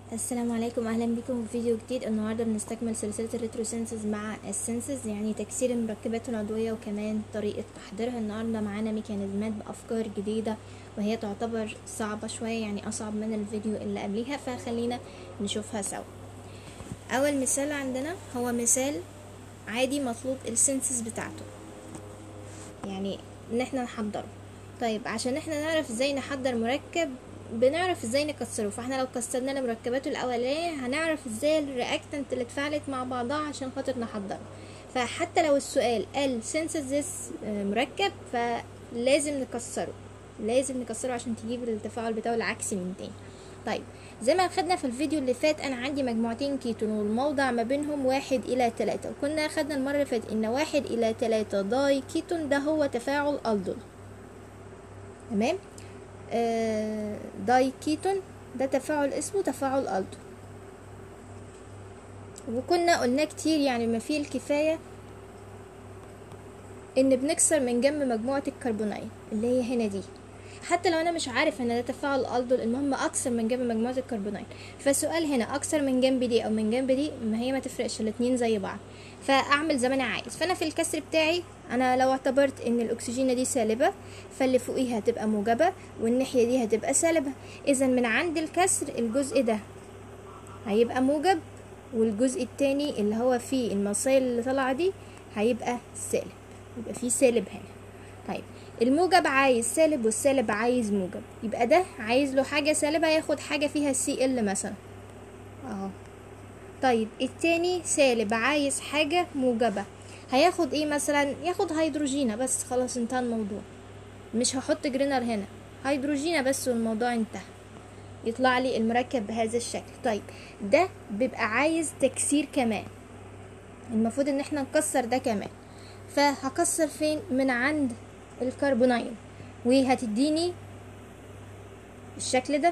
السلام عليكم اهلا بكم في فيديو جديد النهارده بنستكمل سلسله الريتروسينسز مع السنسز يعني تكسير المركبات العضويه وكمان طريقه تحضيرها النهارده معانا ميكانيزمات بافكار جديده وهي تعتبر صعبه شويه يعني اصعب من الفيديو اللي قبليها فخلينا نشوفها سوا اول مثال عندنا هو مثال عادي مطلوب السنسز بتاعته يعني ان احنا نحضره طيب عشان احنا نعرف ازاي نحضر مركب بنعرف ازاي نكسره فاحنا لو كسرنا له مركباته الاولانيه هنعرف ازاي الرياكتنت اللي اتفاعلت مع بعضها عشان خاطر نحضره فحتى لو السؤال قال سينثيسيس مركب فلازم نكسره لازم نكسره عشان تجيب التفاعل بتاعه العكسي من تاني طيب زي ما خدنا في الفيديو اللي فات انا عندي مجموعتين كيتون والموضع ما بينهم واحد الى تلاتة وكنا خدنا المرة اللي فاتت ان واحد الى تلاتة داي كيتون ده هو تفاعل الدول تمام آه داي كيتون ده تفاعل اسمه تفاعل الدول وكنا قلنا كتير يعني ما فيه الكفاية ان بنكسر من جنب مجموعة الكربونين اللي هي هنا دي حتى لو انا مش عارف ان ده تفاعل الدول المهم اكسر من جنب مجموعه الكربونين فالسؤال هنا اكسر من جنب دي او من جنب دي ما هي ما تفرقش الاتنين زي بعض فاعمل زي ما انا عايز فانا في الكسر بتاعي انا لو اعتبرت ان الاكسجينه دي سالبه فاللي فوقيها هتبقى موجبه والناحيه دي هتبقى سالبه اذا من عند الكسر الجزء ده هيبقى موجب والجزء التاني اللي هو فيه المصايل اللي طالعه دي هيبقى سالب يبقى فيه سالب هنا طيب الموجب عايز سالب والسالب عايز موجب يبقى ده عايز له حاجة سالبة ياخد حاجة فيها سي ال مثلا اهو طيب التاني سالب عايز حاجة موجبة هياخد ايه مثلا ياخد هيدروجينة بس خلاص انتهى الموضوع مش هحط جرينر هنا هيدروجينة بس والموضوع انتهى يطلع لي المركب بهذا الشكل طيب ده بيبقى عايز تكسير كمان المفروض ان احنا نكسر ده كمان فهكسر فين من عند الكربونين وهتديني الشكل ده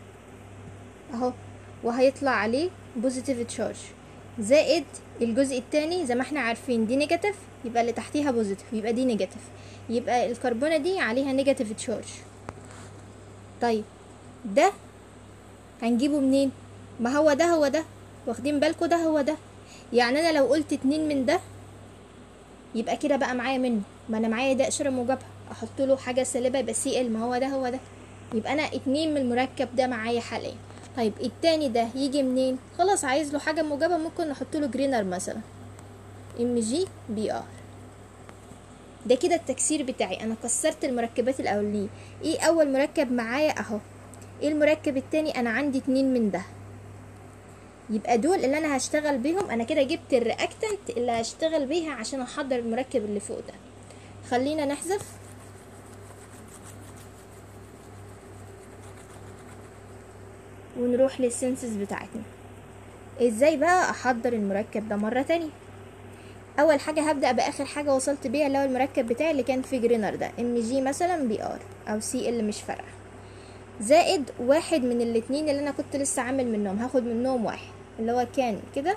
اهو وهيطلع عليه بوزيتيف تشارج زائد الجزء التاني زي ما احنا عارفين دي نيجاتيف يبقى اللي تحتيها بوزيتيف يبقى دي نيجاتيف يبقى الكربونة دي عليها نيجاتيف تشارج طيب ده هنجيبه منين ما هو ده هو ده واخدين بالكوا ده هو ده يعني انا لو قلت اتنين من ده يبقى كده بقى معايا منه ما انا معايا ده اشاره موجبه احط له حاجه سالبه يبقى سي ال ما هو ده هو ده يبقى انا اتنين من المركب ده معايا حاليا طيب التاني ده يجي منين خلاص عايز له حاجه موجبه ممكن نحط له جرينر مثلا ام جي بي ار ده كده التكسير بتاعي انا كسرت المركبات الاولانيه ايه اول مركب معايا اهو ايه المركب التاني انا عندي اتنين من ده يبقى دول اللي انا هشتغل بيهم انا كده جبت الرياكتنت اللي هشتغل بيها عشان احضر المركب اللي فوق ده خلينا نحذف ونروح للسنسز بتاعتنا ازاي بقى احضر المركب ده مرة تانية اول حاجة هبدأ باخر حاجة وصلت بيها اللي هو المركب بتاعي اللي كان فيه جرينر ده ام جي مثلا بي ار او سي ال مش فارقة زائد واحد من الاتنين اللي انا كنت لسه عامل منهم هاخد منهم واحد اللي هو كان كده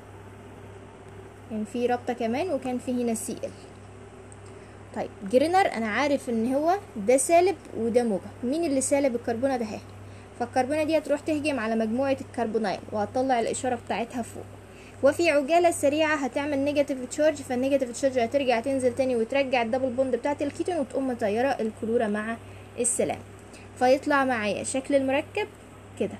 كان في رابطة كمان وكان في هنا سي ال طيب جرينر انا عارف ان هو ده سالب وده موجب مين اللي سالب الكربونة ده اهي فالكربونة دي هتروح تهجم على مجموعة الكربونين وهتطلع الاشارة بتاعتها فوق وفي عجالة سريعة هتعمل نيجاتيف تشارج فالنيجاتيف تشارج هترجع تنزل تاني وترجع الدبل بوند بتاعت الكيتون وتقوم مطيرة الكلورة مع السلام فيطلع معايا شكل المركب كده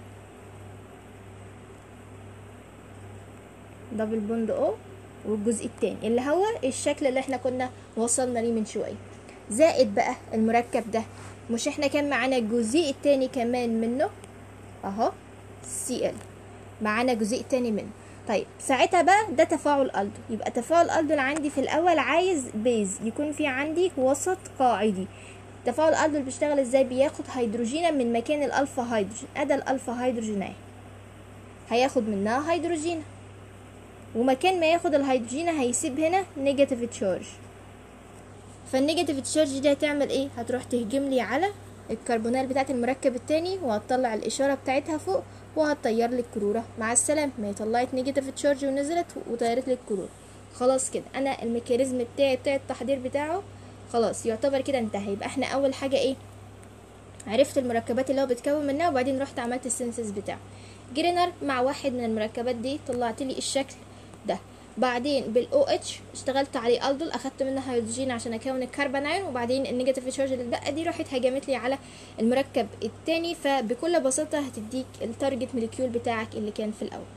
دبل بوند او والجزء التاني اللي هو الشكل اللي احنا كنا وصلنا ليه من شويه زائد بقى المركب ده مش احنا كان معانا الجزء التاني كمان منه اهو سي ال معانا جزء تاني منه طيب ساعتها بقى ده تفاعل الدو يبقى تفاعل الدو عندي في الاول عايز بيز يكون في عندي وسط قاعدي تفاعل الدو بيشتغل ازاي بياخد هيدروجينه من مكان الالفا هيدروجين ادي الالفا هيدروجين اهي هياخد منها هيدروجينه ومكان ما ياخد الهيدروجين هيسيب هنا نيجاتيف تشارج فالنيجاتيف تشارج دي هتعمل ايه هتروح تهجم لي على الكربونات بتاعت المركب التاني وهتطلع الاشاره بتاعتها فوق وهتطير لي الكروره مع السلامه ما هي طلعت نيجاتيف تشارج ونزلت وطيرت لي الكروره خلاص كده انا الميكانيزم بتاعي بتاع التحضير بتاعه خلاص يعتبر كده انتهى يبقى احنا اول حاجه ايه عرفت المركبات اللي هو بيتكون منها وبعدين رحت عملت السينسز بتاعه جرينر مع واحد من المركبات دي طلعت لي الشكل ده بعدين بالاو اتش اشتغلت عليه الدول اخدت منها هيدروجين عشان اكون الكربونايون وبعدين النيجاتيف تشارج اللي اتبقى دي راحت هجمت لي على المركب التاني فبكل بساطه هتديك التارجت موليكيول بتاعك اللي كان في الاول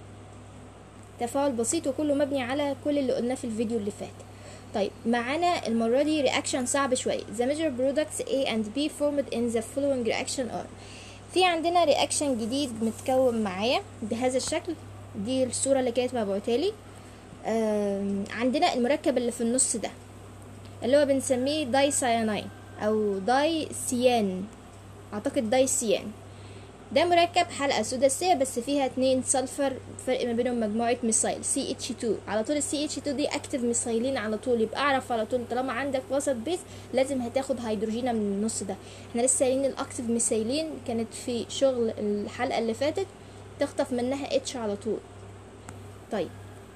تفاعل بسيط وكله مبني على كل اللي قلناه في الفيديو اللي فات طيب معانا المرة دي رياكشن صعب شوية the major products A and B formed in the following reaction are في عندنا رياكشن جديد متكون معايا بهذا الشكل دي الصورة اللي كانت مبعوتالي آم، عندنا المركب اللي في النص ده اللي هو بنسميه داي سياناين او داي سيان اعتقد داي سيان ده مركب حلقة سداسية بس فيها اتنين سلفر فرق ما بينهم مجموعة ميثايل سي اتش 2 على طول السي اتش 2 دي اكتف ميثايلين على طول يبقى اعرف على طول طالما عندك وسط بيز لازم هتاخد هيدروجينة من النص ده احنا لسه قايلين الاكتف ميثايلين كانت في شغل الحلقة اللي فاتت تخطف منها اتش على طول طيب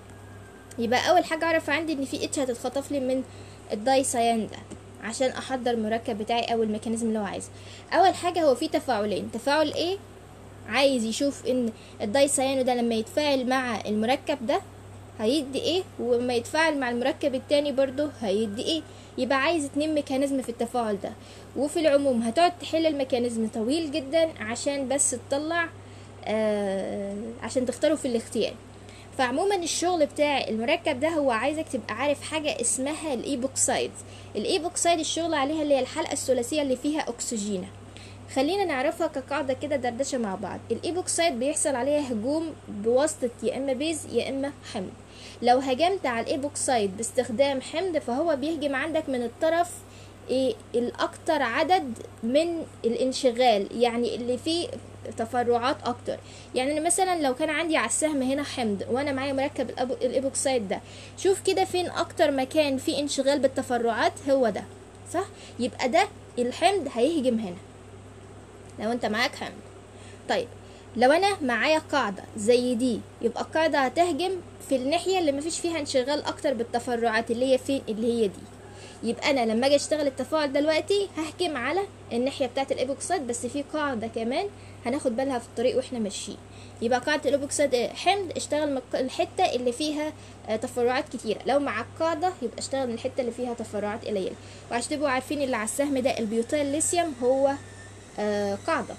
يبقى اول حاجة اعرف عندي ان في اتش هتتخطف لي من الداي سيان ده عشان احضر المركب بتاعي او الميكانيزم اللي هو عايزه اول حاجه هو في تفاعلين تفاعل ايه عايز يشوف ان الداي سيانو ده لما يتفاعل مع المركب ده هيدي ايه ولما يتفاعل مع المركب التاني برضه هيدي ايه يبقى عايز اتنين ميكانيزم في التفاعل ده وفي العموم هتقعد تحل الميكانيزم طويل جدا عشان بس تطلع آه عشان تختاره في الاختيار فعموما الشغل بتاع المركب ده هو عايزك تبقى عارف حاجة اسمها الايبوكسايد الايبوكسايد الشغل عليها اللي هي الحلقة الثلاثية اللي فيها اكسجينة خلينا نعرفها كقاعدة كده دردشة مع بعض الايبوكسايد بيحصل عليها هجوم بواسطة يا اما بيز يا اما حمض لو هجمت على الايبوكسايد باستخدام حمض فهو بيهجم عندك من الطرف ايه الاكتر عدد من الانشغال يعني اللي فيه تفرعات اكتر يعني أنا مثلا لو كان عندي على السهم هنا حمض وانا معايا مركب الأبو- الايبوكسايد ده شوف كده فين اكتر مكان فيه انشغال بالتفرعات هو ده صح يبقى ده الحمض هيهجم هنا لو انت معاك حمض طيب لو انا معايا قاعدة زي دي يبقى القاعدة هتهجم في الناحية اللي مفيش فيها انشغال اكتر بالتفرعات اللي هي فين اللي هي دي يبقى انا لما اجي اشتغل التفاعل دلوقتي ههجم على الناحيه بتاعه الايبوكسيد بس في قاعده كمان هناخد بالها في الطريق واحنا ماشيين يبقى قاعده الايبوكسيد حمض اشتغل من الحته اللي فيها آه، تفرعات كتيره لو مع القاعده يبقى اشتغل من الحته اللي فيها تفرعات قليله وعشان تبقوا عارفين اللي على السهم ده البيوتيل ليثيوم هو آه، قاعده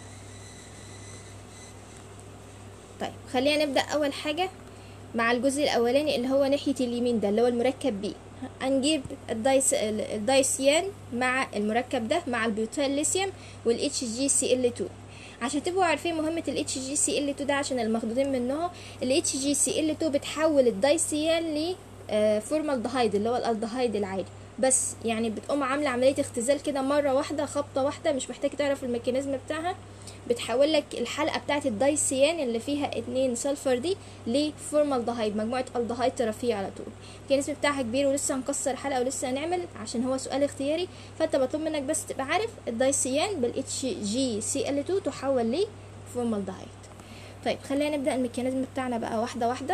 طيب خلينا نبدا اول حاجه مع الجزء الاولاني اللي هو ناحيه اليمين ده اللي هو المركب بي هنجيب الدايس الدايسيان مع المركب ده مع البيوتيل ليثيوم والاتش جي سي ال 2 عشان تبقوا عارفين مهمة ال جي سي ال 2 ده عشان المخدودين منه ال جي سي ال 2 بتحول الدايسيان ل فورمالدهايد اللي هو الالدهايد العادي بس يعني بتقوم عاملة عملية اختزال كده مرة واحدة خبطة واحدة مش محتاج تعرف الميكانيزم بتاعها بتحول لك الحلقة بتاعت الدايسيان اللي فيها اتنين سلفر دي لفورمالدهايد مجموعة الدهايد طرفية على طول الميكانيزم بتاعها كبير ولسه هنكسر حلقة ولسه هنعمل عشان هو سؤال اختياري فانت بطلب منك بس تبقى عارف الدايسيان بالاتش جي سي ال 2 تحول لفورمالدهايد طيب خلينا نبدأ الميكانيزم بتاعنا بقى واحدة واحدة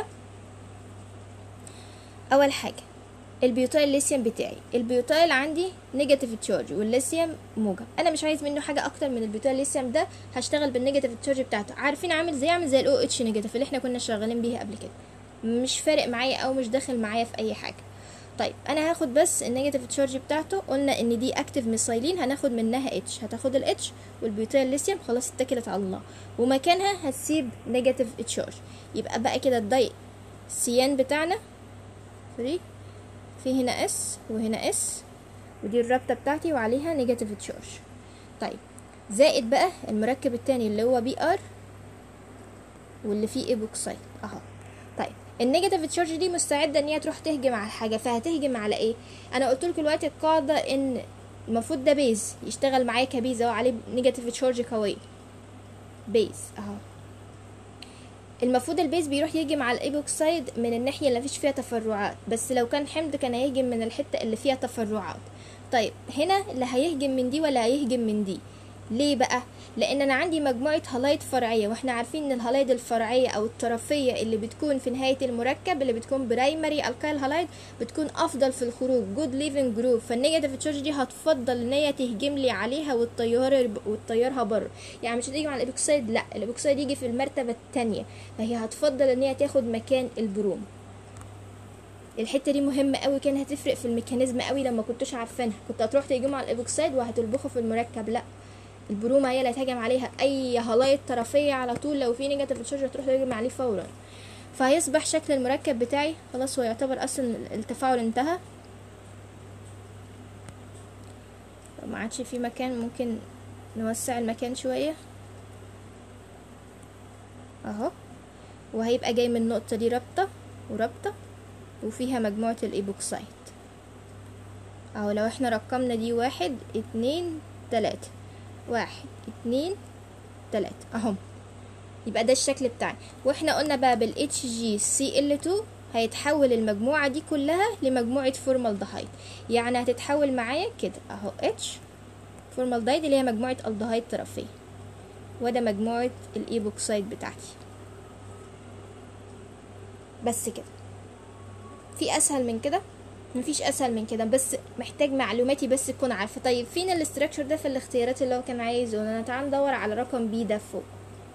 اول حاجة البيوتايل ليثيوم بتاعي البيوتايل عندي نيجاتيف تشارج والليثيوم موجب انا مش عايز منه حاجه اكتر من البيوتايل ليثيوم ده هشتغل بالنيجاتيف تشارج بتاعته عارفين عامل زي عامل زي الاو اتش نيجاتيف اللي احنا كنا شغالين بيها قبل كده مش فارق معايا او مش داخل معايا في اي حاجه طيب انا هاخد بس النيجاتيف تشارج بتاعته قلنا ان دي اكتيف ميثايلين هناخد منها اتش هتاخد الاتش والبيوتايل ليثيوم خلاص اتكلت على الله ومكانها هتسيب نيجاتيف تشارج يبقى بقى كده الداي سيان بتاعنا سوري في هنا اس وهنا اس ودي الرابطه بتاعتي وعليها نيجاتيف تشارج طيب زائد بقى المركب التاني اللي هو بي ار واللي فيه ايبوكسايد اهو طيب النيجاتيف تشارج دي مستعده ان هي تروح تهجم على حاجه فهتهجم على ايه انا قلت لكم دلوقتي القاعده ان المفروض ده بيز يشتغل معايا كبيز اهو عليه نيجاتيف تشارج قويه بيز اهو المفروض البيز بيروح يهجم على الايبوكسايد من الناحيه اللي مفيش فيها تفرعات بس لو كان حمض كان هيهجم من الحته اللي فيها تفرعات طيب هنا اللي هيهجم من دي ولا هيهجم من دي ليه بقى لان انا عندي مجموعه هلايد فرعيه واحنا عارفين ان الهلايد الفرعيه او الطرفيه اللي بتكون في نهايه المركب اللي بتكون برايمري الكايل هلايد بتكون افضل في الخروج جود ليفنج جروب فالنيجاتيف تشارج دي هتفضل ان هي تهجم لي عليها وتطير وتطيرها بره يعني مش هتيجي مع الايبوكسيد لا الايبوكسيد يجي في المرتبه الثانيه فهي هتفضل ان هي تاخد مكان البروم الحته دي مهمه قوي كان هتفرق في الميكانيزم قوي لما كنتوش عارفينها كنت هتروح تهجموا على الايبوكسيد وهتلبخوا في المركب لا البرومه هي اللي هتهاجم عليها اي هلايط طرفيه على طول لو في نيجاتيف تشارج هتروح تهاجم عليه فورا فهيصبح شكل المركب بتاعي خلاص هو يعتبر اصلا التفاعل انتهى لو ما عادش في مكان ممكن نوسع المكان شويه اهو وهيبقى جاي من النقطه دي رابطه ورابطه وفيها مجموعه الايبوكسايد اهو لو احنا رقمنا دي واحد اتنين تلاتة واحد اتنين تلاتة اهم يبقى ده الشكل بتاعي واحنا قلنا بقى بال HgCl2 هيتحول المجموعة دي كلها لمجموعة فورمالدهايد يعني هتتحول معايا كده اهو H فورمالدهايد اللي هي مجموعة الدهايد طرفية وده مجموعة الايبوكسايد بتاعتي بس كده في اسهل من كده مفيش اسهل من كده بس محتاج معلوماتي بس تكون عارفه طيب فين الاستراكشر ده في الاختيارات اللي هو كان عايزه انا تعال ندور على رقم بي ده فوق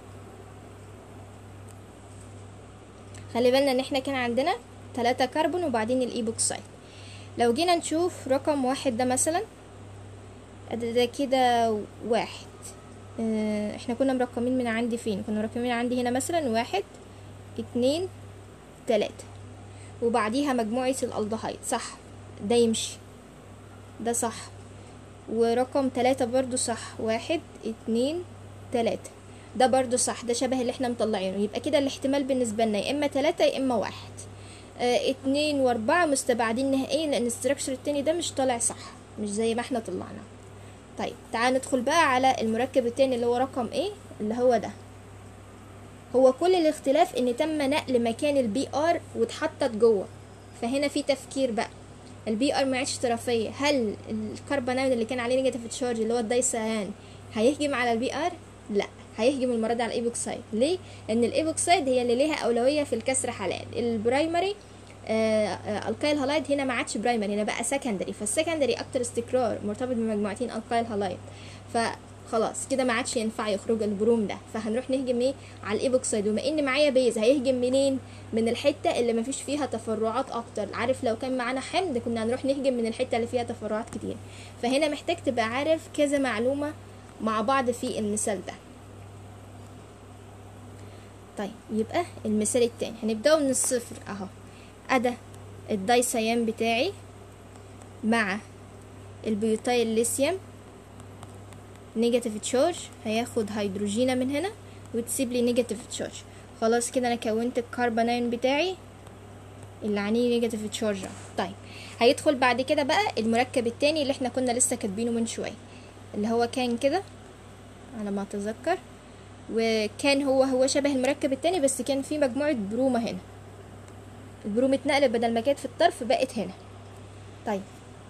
خلي بالنا ان احنا كان عندنا تلاتة كربون وبعدين الايبوكسايد لو جينا نشوف رقم واحد ده مثلا ده, ده كده واحد اه احنا كنا مرقمين من عندي فين كنا مرقمين عندي هنا مثلا واحد اتنين تلاتة وبعديها مجموعة الالدهايد صح ده يمشي ده صح ورقم تلاتة برضو صح واحد اتنين تلاتة ده برضو صح ده شبه اللي احنا مطلعينه يبقى كده الاحتمال بالنسبة لنا يا اما تلاتة يا اما واحد اه اتنين واربعة مستبعدين نهائيا لان الستراكشر التاني ده مش طالع صح مش زي ما احنا طلعنا طيب تعال ندخل بقى على المركب التاني اللي هو رقم ايه اللي هو ده هو كل الاختلاف ان تم نقل مكان البي ار واتحطت جوه فهنا في تفكير بقى البي ار ما عادش طرفيه هل الكربونايون اللي كان عليه نيجاتيف تشارج اللي هو الدايسيان هيهجم على البي ار لا هيهجم المره دي على الايبوكسايد ليه لان الايبوكسايد هي اللي ليها اولويه في الكسر حاليا البرايمري الكايل هالايد هنا ما عادش برايمري هنا بقى سكندري فالسكندري اكتر استقرار مرتبط بمجموعتين الكايل هالايد ف خلاص كده ما عادش ينفع يخرج البروم ده فهنروح نهجم ايه على الايبوكسايد وما ان معايا بيز هيهجم منين من الحته اللي ما فيش فيها تفرعات اكتر عارف لو كان معانا حمض كنا هنروح نهجم من الحته اللي فيها تفرعات كتير فهنا محتاج تبقى عارف كذا معلومه مع بعض في المثال ده طيب يبقى المثال التاني هنبدأ من الصفر اهو ادا الدايسيان بتاعي مع البيوتايل ليثيوم نيجاتيف تشارج هياخد هيدروجينة من هنا وتسيب لي نيجاتيف تشارج خلاص كده انا كونت الكربونايون بتاعي اللي عليه نيجاتيف تشارج طيب هيدخل بعد كده بقى المركب التاني اللي احنا كنا لسه كاتبينه من شويه اللي هو كان كده على ما اتذكر وكان هو هو شبه المركب التاني بس كان في مجموعه برومه هنا البروم اتنقلت بدل ما كانت في الطرف بقت هنا طيب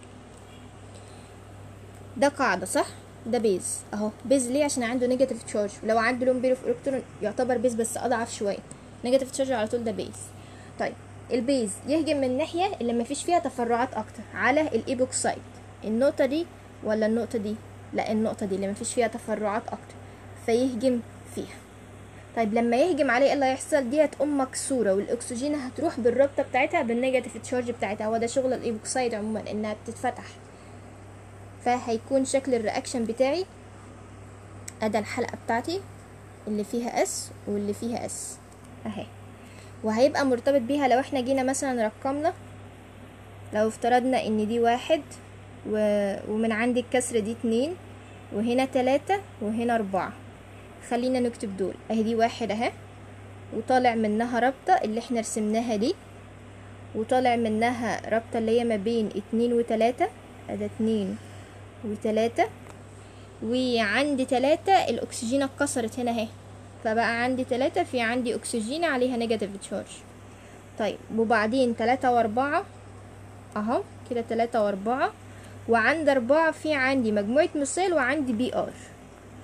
ده قاعده صح ده بيز اهو بيز ليه عشان عنده نيجاتيف تشارج لو عنده لون بيرو في الكترون يعتبر بيز بس اضعف شويه نيجاتيف تشارج على طول ده بيز طيب البيز يهجم من الناحيه اللي ما فيش فيها تفرعات اكتر على الايبوكسايد النقطه دي ولا النقطه دي لا النقطه دي اللي ما فيش فيها تفرعات اكتر فيهجم فيها طيب لما يهجم عليه ايه اللي هيحصل دي هتقوم مكسوره والاكسجين هتروح بالرابطه بتاعتها بالنيجاتيف تشارج بتاعتها هو ده شغل الايبوكسايد عموما انها بتتفتح فهيكون شكل الرياكشن بتاعي ادي الحلقه بتاعتي اللي فيها اس واللي فيها اس اهي وهيبقى مرتبط بيها لو احنا جينا مثلا رقمنا لو افترضنا ان دي واحد و... ومن عندي الكسرة دي اتنين وهنا تلاتة وهنا اربعة خلينا نكتب دول اهي دي واحد اهي وطالع منها رابطة اللي احنا رسمناها دي وطالع منها رابطة اللي هي ما بين اتنين وتلاتة ادي اتنين وتلاتة وعندي تلاتة الأكسجين اتكسرت هنا اهي فبقى عندي تلاتة في عندي أكسجين عليها نيجاتيف تشارج طيب وبعدين تلاتة وأربعة أهو كده تلاتة وأربعة وعند أربعة في عندي مجموعة مثال وعندي بي آر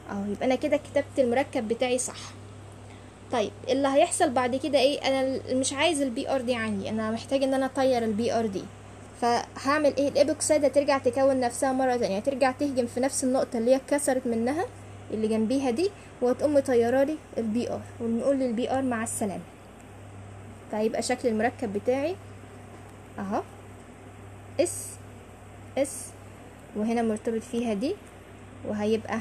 اهو يبقى انا كده كتبت المركب بتاعي صح طيب اللي هيحصل بعد كده ايه انا مش عايز البي ار دي عندي انا محتاج ان انا اطير البي ار دي فهعمل ايه الايبوكسايد هترجع تكون نفسها مره تانية هترجع تهجم في نفس النقطه اللي هي اتكسرت منها اللي جنبيها دي وهتقوم مطيره لي البي ار ونقول للبي ار مع السلامه فهيبقى شكل المركب بتاعي اهو اس اس وهنا مرتبط فيها دي وهيبقى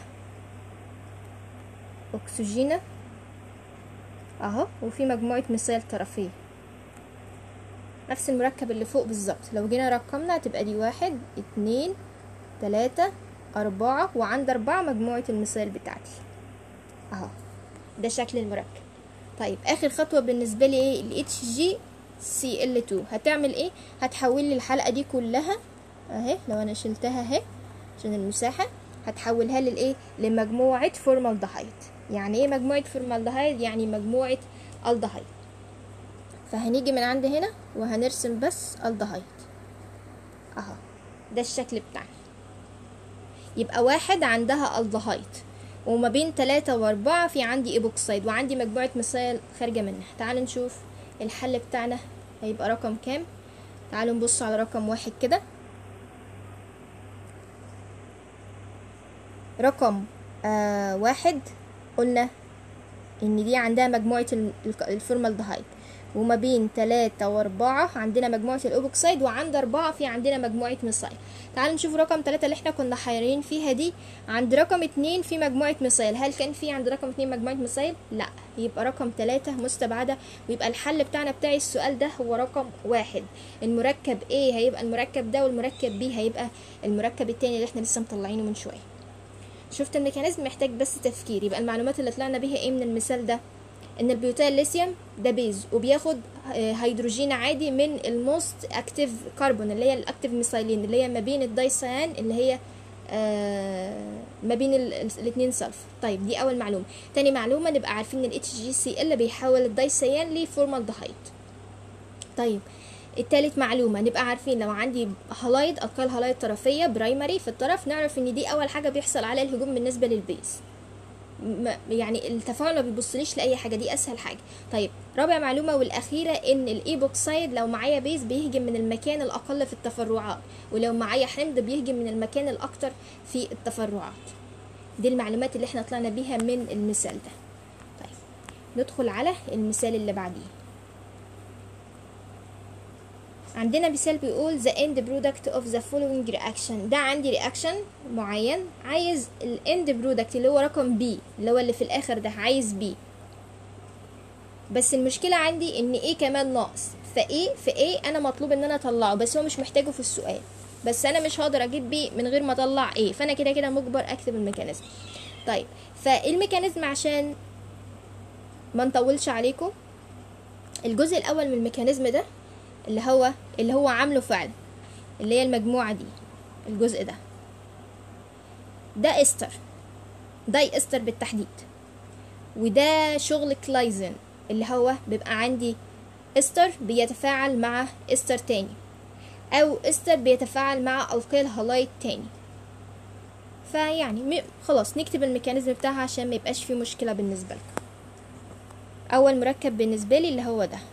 اكسجينة اهو وفي مجموعة مثال طرفية نفس المركب اللي فوق بالظبط لو جينا رقمنا هتبقى دي واحد اتنين تلاتة أربعة وعند أربعة مجموعة المثال بتاعتي اهو ده شكل المركب طيب آخر خطوة بالنسبة لي ايه ال HG CL2 هتعمل ايه هتحول لي الحلقة دي كلها اهي لو انا شلتها اهي عشان المساحة هتحولها للايه لمجموعة فورمالدهايد يعني ايه مجموعة فورمالدهايد يعني مجموعة الدهايد فهنيجي من عند هنا وهنرسم بس الدهايد اهو ده الشكل بتاعنا يبقى واحد عندها الدهايد وما بين تلاتة واربعة في عندي ايبوكسايد وعندي مجموعة مثال خارجة منها تعالوا نشوف الحل بتاعنا هيبقى رقم كام تعالوا نبص على رقم واحد كده رقم آه واحد قلنا ان دي عندها مجموعة الفورمالدهايد وما بين تلاتة واربعة عندنا مجموعة الاوبوكسايد وعند اربعة في عندنا مجموعة ميثايل تعالوا نشوف رقم تلاتة اللي احنا كنا حيرين فيها دي عند رقم اتنين في مجموعة ميثايل هل كان في عند رقم اتنين مجموعة ميثايل لا يبقى رقم تلاتة مستبعدة ويبقى الحل بتاعنا بتاعي السؤال ده هو رقم واحد المركب A هيبقى المركب ده والمركب B هيبقى المركب التاني اللي احنا لسه مطلعينه من شوية شفت الميكانيزم محتاج بس تفكير يبقى المعلومات اللي طلعنا بيها ايه من المثال ده ان البيوتيل ليثيوم ده بيز وبياخد هيدروجين عادي من الموست اكتيف كربون اللي هي الاكتيف ميثايلين اللي هي ما بين الدايسيان اللي هي آه ما بين الاثنين سلفر طيب دي اول معلومه تاني معلومه نبقى عارفين ان الاتش جي سي ال بيحول الدايسيان لفورمالدهايد طيب التالت معلومة نبقى عارفين لو عندي هلايد ألقاب هلايد طرفية برايمري في الطرف نعرف إن دي أول حاجة بيحصل عليها الهجوم بالنسبة للبيز يعني التفاعل ما بيبصليش لاي حاجه دي اسهل حاجه طيب رابع معلومه والاخيره ان الايبوكسايد لو معايا بيز بيهجم من المكان الاقل في التفرعات ولو معايا حمض بيهجم من المكان الاكتر في التفرعات دي المعلومات اللي احنا طلعنا بيها من المثال ده طيب ندخل على المثال اللي بعديه عندنا مثال بيقول the end product of the following reaction ده عندي reaction معين عايز ال end product اللي هو رقم B اللي هو اللي في الاخر ده عايز B بس المشكلة عندي ان A كمان ناقص فA في A انا مطلوب ان انا اطلعه بس هو مش محتاجه في السؤال بس انا مش هقدر اجيب B من غير ما اطلع A فانا كده كده مجبر اكتب الميكانيزم طيب فالميكانيزم عشان ما نطولش عليكم الجزء الاول من الميكانيزم ده اللي هو اللي هو عامله فعلا اللي هي المجموعة دي الجزء ده ده استر ده استر بالتحديد وده شغل كلايزن اللي هو بيبقى عندي استر بيتفاعل مع استر تاني او استر بيتفاعل مع القيل هالايت تاني فيعني خلاص نكتب الميكانيزم بتاعها عشان ما يبقاش في مشكلة بالنسبة لكم اول مركب بالنسبة لي اللي هو ده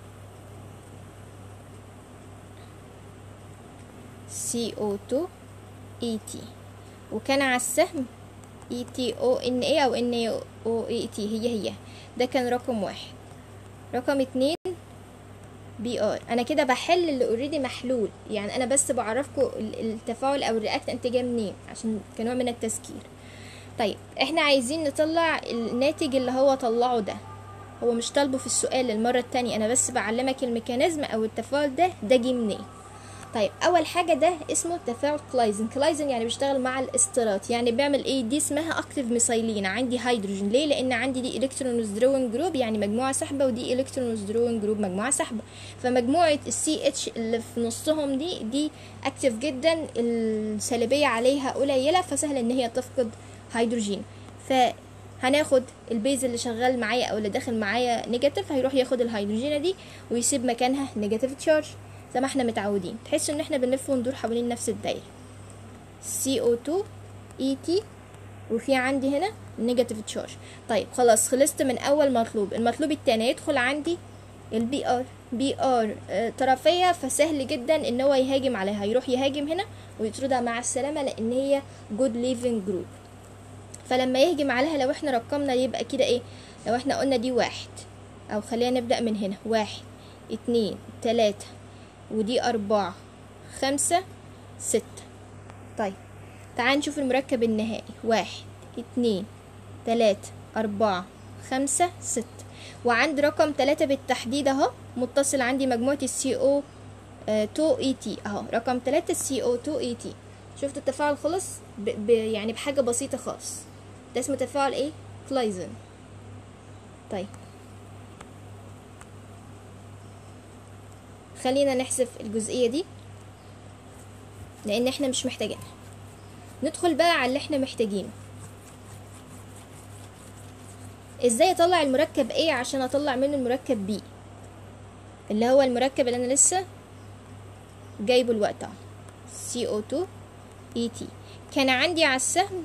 CO2 ET وكان على السهم ETONA أو NaOAT هي هي ده كان رقم واحد رقم اتنين بي ار انا كده بحل اللي اوريدي محلول يعني انا بس بعرفكم التفاعل او الرياكتنت جه منين عشان كنوع من التذكير طيب احنا عايزين نطلع الناتج اللي هو طلعه ده هو مش طالبه في السؤال المرة التانية انا بس بعلمك الميكانيزم او التفاعل ده ده جه منين طيب اول حاجه ده اسمه تفاعل كلايزن كلايزن يعني بيشتغل مع الاسترات يعني بيعمل ايه دي اسمها اكتيف ميثايلين عندي هيدروجين ليه لان عندي دي الكترون ويزدروين جروب يعني مجموعه سحبه ودي الكترون ويزدروين جروب مجموعه سحبه فمجموعه السي اتش اللي في نصهم دي دي اكتيف جدا السلبيه عليها قليله فسهل ان هي تفقد هيدروجين ف هناخد البيز اللي شغال معايا او اللي داخل معايا نيجاتيف هيروح ياخد الهيدروجينه دي ويسيب مكانها نيجاتيف تشارج زي ما احنا متعودين تحس ان احنا بنلف وندور حوالين نفس الدايره CO2 ET وفي عندي هنا نيجاتيف تشارج طيب خلاص خلصت من اول مطلوب المطلوب التاني يدخل عندي البي ار بي ار طرفيه فسهل جدا ان هو يهاجم عليها يروح يهاجم هنا ويطردها مع السلامه لان هي جود ليفنج جروب فلما يهجم عليها لو احنا رقمنا يبقى كده ايه لو احنا قلنا دي واحد او خلينا نبدأ من هنا واحد اتنين تلاتة ودي اربعة خمسة ستة طيب تعال نشوف المركب النهائي واحد اتنين تلاتة اربعة خمسة ستة وعند رقم تلاتة بالتحديد اهو متصل عندي مجموعة السي او 2 اي تي اهو رقم تلاتة السي او 2 اي تي شفتوا التفاعل خلص ب... ب... يعني بحاجة بسيطة خالص ده اسمه تفاعل ايه كلايزن طيب خلينا نحذف الجزئية دي لان احنا مش محتاجينها ندخل بقى على اللي احنا محتاجينه ازاي اطلع المركب A عشان اطلع منه المركب B اللي هو المركب اللي انا لسه جايبه الوقت اهو CO2 ET كان عندي على السهم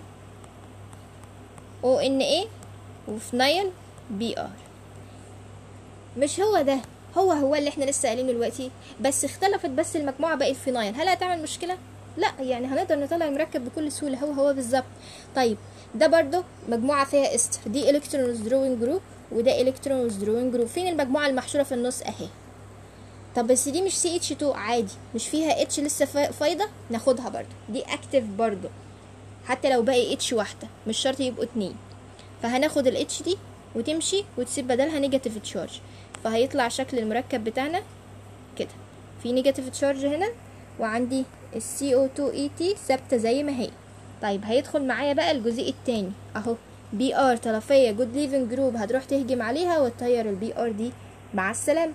ONA وفنايل بي ار مش هو ده هو هو اللي احنا لسه قايلينه دلوقتي بس اختلفت بس المجموعه بقت فينايل هل هتعمل مشكله لا يعني هنقدر نطلع المركب بكل سهوله هو هو بالظبط طيب ده برضو مجموعه فيها استر دي الكترون دروينج جروب وده الكترون دروينج جروب فين المجموعه المحشوره في النص اهي طب بس دي مش سي اتش 2 عادي مش فيها اتش لسه فايضه ناخدها برضو دي اكتف برضو حتى لو باقي اتش واحده مش شرط يبقوا اتنين فهناخد الاتش دي وتمشي وتسيب بدلها نيجاتيف تشارج فهيطلع شكل المركب بتاعنا كده في نيجاتيف تشارج هنا وعندي ال CO2ET ثابتة زي ما هي طيب هيدخل معايا بقى الجزء التاني اهو بي ار طرفية جود ليفنج جروب هتروح تهجم عليها وتطير البي ار دي مع السلامة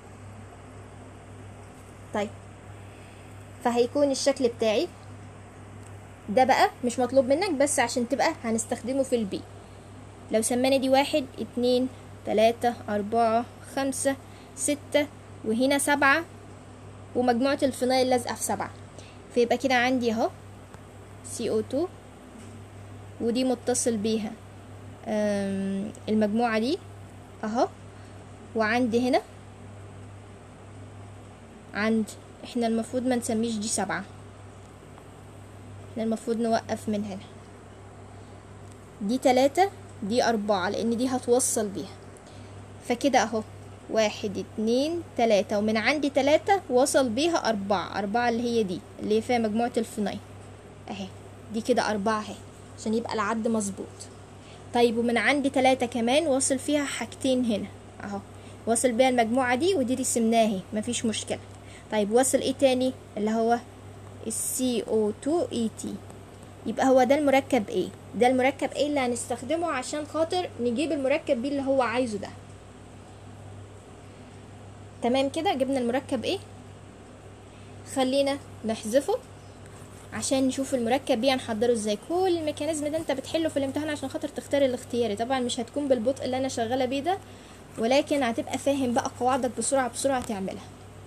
طيب فهيكون الشكل بتاعي ده بقى مش مطلوب منك بس عشان تبقى هنستخدمه في البي لو سمينا دي واحد اتنين تلاتة أربعة خمسة ستة وهنا سبعة ومجموعة الفينايل لازقة في سبعة فيبقى كده عندي اهو CO2 ودي متصل بيها المجموعة دي اهو وعندي هنا عند احنا المفروض ما نسميش دي سبعة احنا المفروض نوقف من هنا دي تلاتة دي أربعة لأن دي هتوصل بيها فكده أهو واحد اتنين تلاتة ومن عندي تلاتة وصل بيها أربعة أربعة اللي هي دي اللي هي فيها مجموعة الفينايل أهي دي كده أربعة أهي عشان يبقى العد مظبوط طيب ومن عندي تلاتة كمان وصل فيها حاجتين هنا أهو وصل بيها المجموعة دي ودي رسمناها اهي مفيش مشكلة طيب وصل ايه تاني اللي هو ال CO2ET يبقى هو ده المركب ايه ده المركب ايه اللي هنستخدمه عشان خاطر نجيب المركب بيه اللي هو عايزه ده تمام كده جبنا المركب ايه خلينا نحذفه عشان نشوف المركب بيه هنحضره ازاي كل الميكانيزم ده انت بتحله في الامتحان عشان خاطر تختار الاختياري طبعا مش هتكون بالبطء اللي انا شغاله بيه ده ولكن هتبقى فاهم بقى قواعدك بسرعه بسرعه تعملها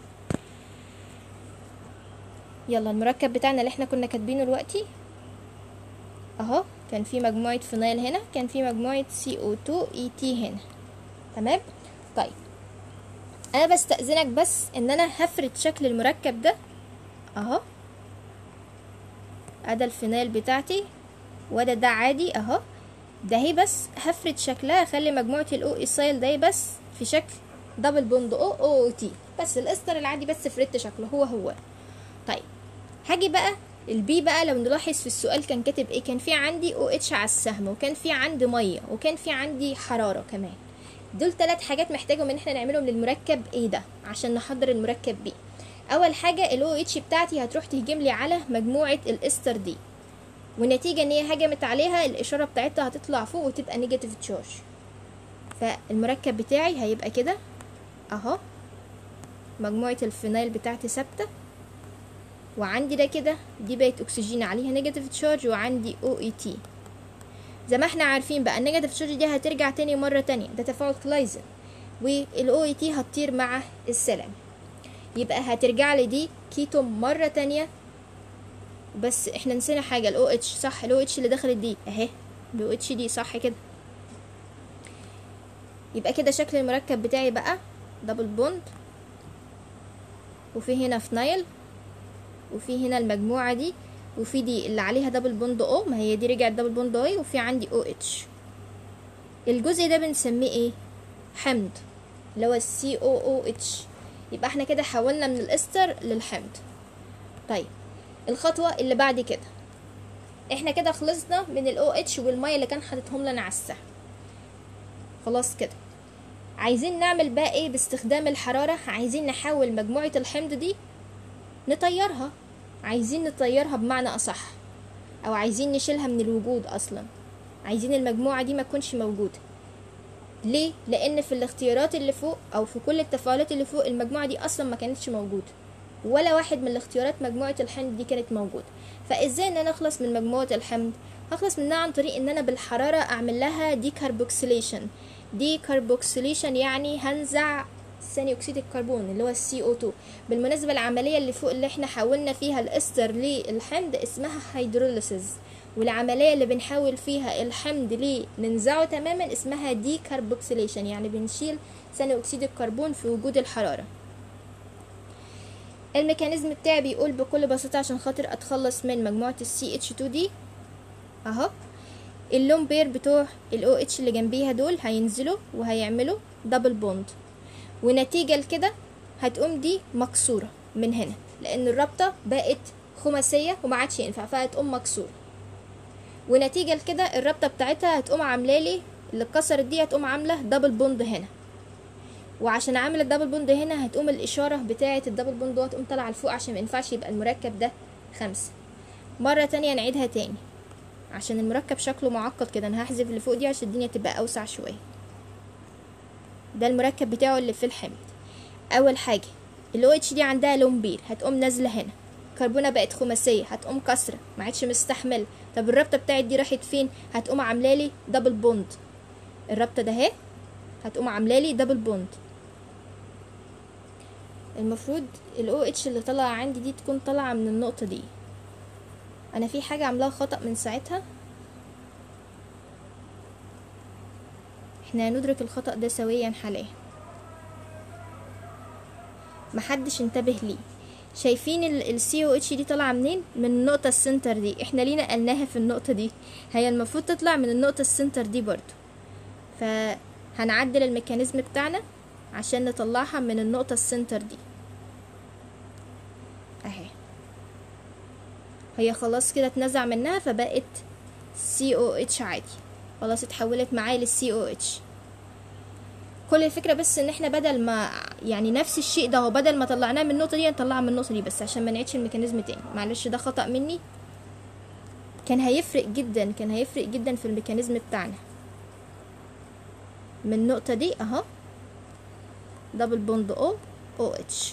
يلا المركب بتاعنا اللي احنا كنا كاتبينه دلوقتي اهو كان في مجموعة فينايل هنا كان في مجموعة CO2ET هنا تمام طيب انا بستأذنك بس ان انا هفرد شكل المركب ده اهو ادا الفينايل بتاعتي وده ده عادي اهو ده هي بس هفرد شكلها اخلي مجموعة الاو ايسايل ده بس في شكل دبل بوند او او تي بس الاستر العادي بس فردت شكله هو هو طيب هاجي بقى البي بقى لو نلاحظ في السؤال كان كاتب ايه كان في عندي او اتش على السهم وكان في عندي ميه وكان في عندي حراره كمان دول ثلاث حاجات محتاجهم ان احنا نعملهم للمركب ايه ده عشان نحضر المركب بي اول حاجه الاو اتش بتاعتي هتروح تهجم لي على مجموعه الاستر دي والنتيجه ان هي هجمت عليها الاشاره بتاعتها هتطلع فوق وتبقى نيجاتيف تشارج فالمركب بتاعي هيبقى كده اهو مجموعه الفينايل بتاعتي ثابته وعندي ده كده دي بقت اكسجين عليها نيجاتيف تشارج وعندي او اي تي زي ما احنا عارفين بقى النيجاتيف تشارج دي هترجع تاني مره تانية ده تفاعل كلايزن والاو اي تي هتطير مع السلام يبقى هترجع لي دي كيتون مره تانية بس احنا نسينا حاجه الاو اتش صح الاو اتش اللي دخلت دي اهي ب اتش دي صح كده يبقى كده شكل المركب بتاعي بقى دبل بوند وفي هنا فنايل وفي هنا المجموعة دي وفي دي اللي عليها دبل بوند او ما هي دي رجعت دبل بوند اي وفي عندي او اتش الجزء ده بنسميه ايه حمض اللي هو السي او او اتش يبقى احنا كده حولنا من الاستر للحمض طيب الخطوة اللي بعد كده احنا كده خلصنا من الاو اتش والمية اللي كان حاططهم لنا على السهم خلاص كده عايزين نعمل بقى ايه باستخدام الحرارة عايزين نحول مجموعة الحمض دي نطيرها عايزين نطيرها بمعنى اصح او عايزين نشيلها من الوجود اصلا عايزين المجموعة دي ما تكونش موجودة ليه لان في الاختيارات اللي فوق او في كل التفاعلات اللي فوق المجموعة دي اصلا ما كانتش موجودة ولا واحد من الاختيارات مجموعة الحمض دي كانت موجودة فازاي ان انا اخلص من مجموعة الحمض هخلص منها عن طريق ان انا بالحرارة اعمل لها دي كاربوكسيليشن دي كاربوكسيليشن يعني هنزع ثاني اكسيد الكربون اللي هو السي او 2 بالمناسبة العملية اللي فوق اللي احنا حولنا فيها الاستر للحمض اسمها هيدروليسيس والعملية اللي بنحول فيها الحمض ليه ننزعه تماما اسمها دي كاربوكسيليشن يعني بنشيل ثاني اكسيد الكربون في وجود الحرارة الميكانيزم بتاعي بيقول بكل بساطة عشان خاطر اتخلص من مجموعة السي اتش 2 دي اهو اللون بير بتوع الاو اتش اللي جنبيها دول هينزلوا وهيعملوا دبل بوند ونتيجة لكده هتقوم دي مكسورة من هنا لان الرابطة بقت خماسية وما عادش ينفع فهتقوم مكسورة ونتيجة لكده الرابطة بتاعتها هتقوم عاملالي اللي اتكسرت دي هتقوم عاملة دبل بوند هنا وعشان اعمل الدبل بوند هنا هتقوم الاشارة بتاعة الدبل بوند هتقوم طالعة لفوق عشان ما ينفعش يبقى المركب ده خمسة مرة تانية نعيدها تاني عشان المركب شكله معقد كده انا هحذف اللي فوق دي عشان الدنيا تبقى اوسع شوية ده المركب بتاعه اللي في الحمض اول حاجة الاو اتش دي عندها لون بير هتقوم نازلة هنا كربونة بقت خماسية هتقوم كسرة ما عادش مستحمل طب الرابطة بتاعت دي راحت فين هتقوم عاملالي دبل بوند الرابطة ده اهي هتقوم عاملالي دبل بوند المفروض الاو اتش اللي طالعة عندي دي تكون طالعة من النقطة دي انا في حاجة عاملاها خطأ من ساعتها احنا ندرك الخطأ ده سويا حاليا محدش انتبه ليه شايفين السي او اتش دي طالعه منين من النقطه السنتر دي احنا ليه نقلناها في النقطه دي هي المفروض تطلع من النقطه السنتر دي برضو فهنعدل الميكانيزم بتاعنا عشان نطلعها من النقطه السنتر دي اهي هي خلاص كده اتنزع منها فبقت سي او اتش عادي خلاص اتحولت معايا للسي او اتش كل الفكرة بس ان احنا بدل ما يعني نفس الشيء ده هو بدل ما طلعناه من النقطة دي نطلعها من النقطة دي بس عشان ما نعيدش الميكانيزم تاني معلش ده خطأ مني كان هيفرق جدا كان هيفرق جدا في الميكانيزم بتاعنا من النقطة دي اهو دبل بوند او او اتش